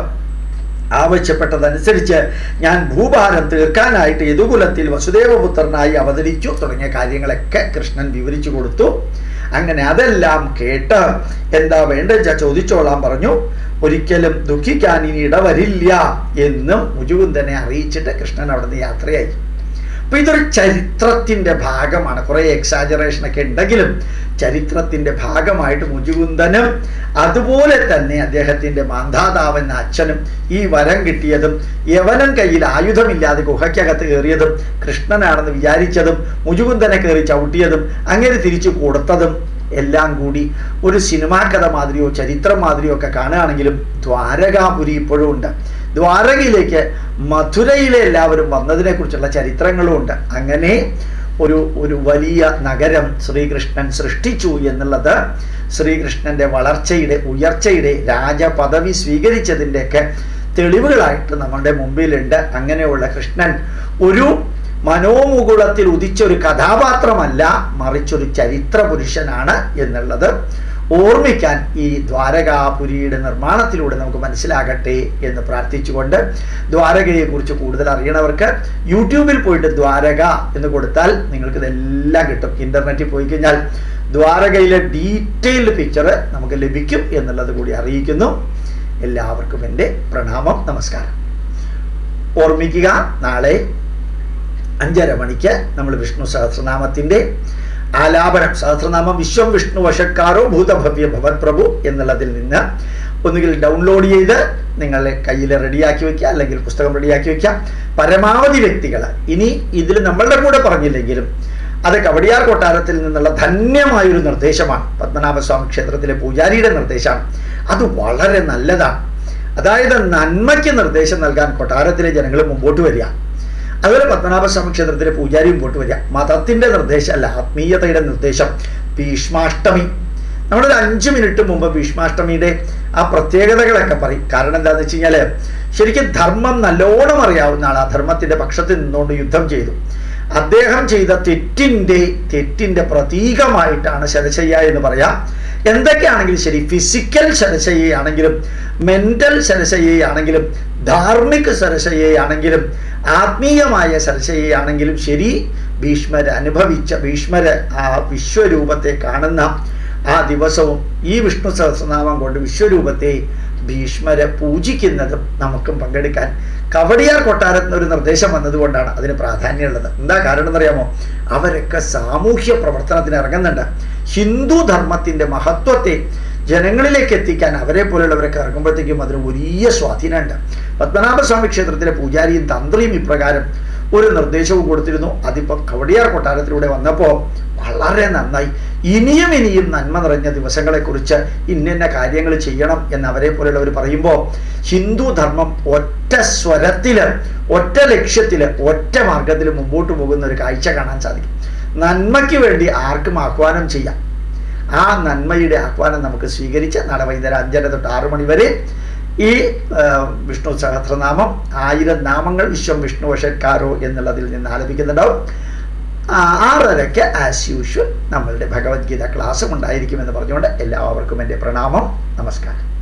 ആവശ്യപ്പെട്ടതനുസരിച്ച് ഞാൻ ഭൂഭാരം തീർക്കാനായിട്ട് യദുകുലത്തിൽ വസുദേവപുത്രനായി അവതരിച്ചു തുടങ്ങിയ കാര്യങ്ങളൊക്കെ കൃഷ്ണൻ വിവരിച്ചു കൊടുത്തു അങ്ങനെ അതെല്ലാം കേട്ട് എന്താ വേണ്ടെച്ച ചോദിച്ചോളാൻ പറഞ്ഞു ഒരിക്കലും ദുഃഖിക്കാൻ ഇനി ഇടവരില്ല എന്നും മുജുകുന്ദനെ അറിയിച്ചിട്ട് കൃഷ്ണൻ അവിടുന്ന് യാത്രയായി അപ്പൊ ഇതൊരു ചരിത്രത്തിന്റെ ഭാഗമാണ് കുറെ എക്സാജറേഷൻ ഒക്കെ ഉണ്ടെങ്കിലും ചരിത്രത്തിന്റെ ഭാഗമായിട്ട് മുജുകുന്ദനും അതുപോലെ തന്നെ അദ്ദേഹത്തിന്റെ മാന്ധാതാവൻ അച്ഛനും ഈ വരം കിട്ടിയതും യവനൻ കയ്യിൽ ആയുധമില്ലാതെ ഗുഹയ്ക്കകത്ത് കയറിയതും കൃഷ്ണനാണെന്ന് വിചാരിച്ചതും മുജുകുന്ദനെ കയറി ചവിട്ടിയതും അങ്ങനെ തിരിച്ചു കൊടുത്തതും എല്ലാം കൂടി ഒരു സിനിമാ കഥ മാതിരിയോ ചരിത്രം മാതിരിയോ ഒക്കെ കാണുകയാണെങ്കിലും ദ്വാരകാപുരി ഇപ്പോഴും ഉണ്ട് ദ്വാരകയിലേക്ക് മധുരയിലെ എല്ലാവരും വന്നതിനെ കുറിച്ചുള്ള ചരിത്രങ്ങളും ഉണ്ട് അങ്ങനെ ഒരു ഒരു വലിയ നഗരം ശ്രീകൃഷ്ണൻ സൃഷ്ടിച്ചു എന്നുള്ളത് ശ്രീകൃഷ്ണന്റെ വളർച്ചയുടെ ഉയർച്ചയുടെ രാജപദവി സ്വീകരിച്ചതിൻ്റെയൊക്കെ തെളിവുകളായിട്ട് നമ്മുടെ മുമ്പിലുണ്ട് അങ്ങനെയുള്ള കൃഷ്ണൻ ഒരു മനോമുകുളത്തിൽ ഉദിച്ചൊരു കഥാപാത്രമല്ല മറിച്ചൊരു ചരിത്ര പുരുഷനാണ് എന്നുള്ളത് ഓർമ്മിക്കാൻ ഈ ദ്വാരകാപുരിയുടെ നിർമ്മാണത്തിലൂടെ നമുക്ക് മനസ്സിലാകട്ടെ എന്ന് പ്രാർത്ഥിച്ചുകൊണ്ട് ദ്വാരകയെക്കുറിച്ച് കൂടുതൽ അറിയണവർക്ക് യൂട്യൂബിൽ പോയിട്ട് ദ്വാരക എന്ന് കൊടുത്താൽ നിങ്ങൾക്ക് ഇതെല്ലാം കിട്ടും ഇന്റർനെറ്റിൽ പോയി കഴിഞ്ഞാൽ ദ്വാരകയിലെ ഡീറ്റെയിൽഡ് പിക്ചർ നമുക്ക് ലഭിക്കും എന്നുള്ളത് കൂടി അറിയിക്കുന്നു എല്ലാവർക്കും എൻ്റെ പ്രണാമം നമസ്കാരം ഓർമ്മിക്കുക നാളെ അഞ്ചര മണിക്ക് നമ്മൾ വിഷ്ണു സഹസ്രനാമത്തിൻ്റെ ആലാപനം സഹസ്രനാമം വിശ്വം വിഷ്ണു വശക്കാരോ ഭൂതഭവ്യ ഭവത് പ്രഭു എന്നുള്ളതിൽ നിന്ന് ഒന്നുകിൽ ഡൗൺലോഡ് ചെയ്ത് നിങ്ങളെ കയ്യിൽ റെഡിയാക്കി വെക്കുക അല്ലെങ്കിൽ പുസ്തകം റെഡിയാക്കി വെക്കുക പരമാവധി വ്യക്തികൾ ഇനി ഇതിൽ നമ്മളുടെ കൂടെ പറഞ്ഞില്ലെങ്കിലും അത് കവടിയാർ കൊട്ടാരത്തിൽ നിന്നുള്ള ധന്യമായൊരു നിർദ്ദേശമാണ് പത്മനാഭസ്വാമി ക്ഷേത്രത്തിലെ പൂജാരിയുടെ നിർദ്ദേശമാണ് അത് വളരെ നല്ലതാണ് അതായത് നന്മയ്ക്ക് നിർദ്ദേശം നൽകാൻ കൊട്ടാരത്തിലെ ജനങ്ങൾ മുമ്പോട്ട് വരിക അതുപോലെ പത്മനാഭസ്വാമി ക്ഷേത്രത്തിലെ പൂജാരി മുമ്പോട്ട് വരിക മതത്തിന്റെ നിർദ്ദേശമല്ല ആത്മീയതയുടെ നിർദ്ദേശം ഭീഷ്മാഷ്ടമി നമ്മളൊരു അഞ്ച് മിനിറ്റ് മുമ്പ് ഭീഷ്മാഷ്ടമിയുടെ ആ പ്രത്യേകതകളൊക്കെ പറയും കാരണം എന്താണെന്ന് വെച്ച് കഴിഞ്ഞാൽ ശരിക്കും ധർമ്മം നല്ലോണം അറിയാവുന്ന ആൾ ആ ധർമ്മത്തിന്റെ പക്ഷത്തിൽ നിന്നുകൊണ്ട് യുദ്ധം ചെയ്തു അദ്ദേഹം ചെയ്ത തെറ്റിന്റെ തെറ്റിന്റെ പ്രതീകമായിട്ടാണ് ശരശയ്യ എന്ന് പറയാം എന്തൊക്കെയാണെങ്കിലും ശരി ഫിസിക്കൽ ശരശയ്യയാണെങ്കിലും മെന്റൽ ശരശയ്യയാണെങ്കിലും ധാർമ്മിക ശരശയ്യയാണെങ്കിലും ആത്മീയമായ ശരശയ്യയാണെങ്കിലും ശരി ഭീഷ്മര് അനുഭവിച്ച ഭീഷ്മര് ആ വിശ്വരൂപത്തെ കാണുന്ന ആ ദിവസവും ഈ വിഷ്ണു സഹസ്രനാമം കൊണ്ട് വിശ്വരൂപത്തെ ഭീഷ്മരെ പൂജിക്കുന്നതും നമുക്കും പങ്കെടുക്കാൻ കവടിയാർ കൊട്ടാരത്തിന് ഒരു നിർദ്ദേശം വന്നതുകൊണ്ടാണ് അതിന് പ്രാധാന്യമുള്ളത് എന്താ കാരണം എന്നറിയാമോ അവരൊക്കെ സാമൂഹ്യ പ്രവർത്തനത്തിന് ഇറങ്ങുന്നുണ്ട് ഹിന്ദു ധർമ്മത്തിന്റെ മഹത്വത്തെ ജനങ്ങളിലേക്ക് എത്തിക്കാൻ അവരെ പോലുള്ളവരൊക്കെ ഇറങ്ങുമ്പോഴത്തേക്കും അതിന് വലിയ സ്വാധീനമുണ്ട് പത്മനാഭസ്വാമി ക്ഷേത്രത്തിലെ പൂജാരിയും തന്ത്രിയും ഇപ്രകാരം ഒരു നിർദ്ദേശവും കൊടുത്തിരുന്നു അതിപ്പം കവടിയാർ കൊട്ടാരത്തിലൂടെ വന്നപ്പോൾ വളരെ നന്നായി ഇനിയും ഇനിയും നന്മ നിറഞ്ഞ ദിവസങ്ങളെക്കുറിച്ച് ഇന്നിന്ന കാര്യങ്ങൾ ചെയ്യണം എന്ന് അവരെ പോലുള്ളവർ പറയുമ്പോൾ ഹിന്ദു ധർമ്മം ഒറ്റ സ്വരത്തിൽ ഒറ്റ ലക്ഷ്യത്തിൽ ഒറ്റ മാർഗത്തിൽ മുമ്പോട്ട് പോകുന്ന ഒരു കാഴ്ച കാണാൻ സാധിക്കും നന്മയ്ക്ക് വേണ്ടി ആർക്കും ആഹ്വാനം ചെയ്യാം ആ നന്മയുടെ ആഹ്വാനം നമുക്ക് സ്വീകരിച്ച് നാളെ വൈകുന്നേരം അഞ്ചര തൊട്ട് ആറു മണി വരെ ഈ ആ, വിഷ്ണു സഹസ്രനാമം ആയിരം നാമങ്ങൾ വിശ്വം വിഷ്ണു വഷത്കാരോ എന്നുള്ളതിൽ നിന്ന് ആലപിക്കുന്നുണ്ടാവും ആ, ആറരയ്ക്ക് ആസ് യൂഷ്വൽ നമ്മളുടെ ഭഗവത്ഗീത ക്ലാസ്സും ഉണ്ടായിരിക്കുമെന്ന് പറഞ്ഞുകൊണ്ട് എല്ലാവർക്കും എൻ്റെ പ്രണാമം നമസ്കാരം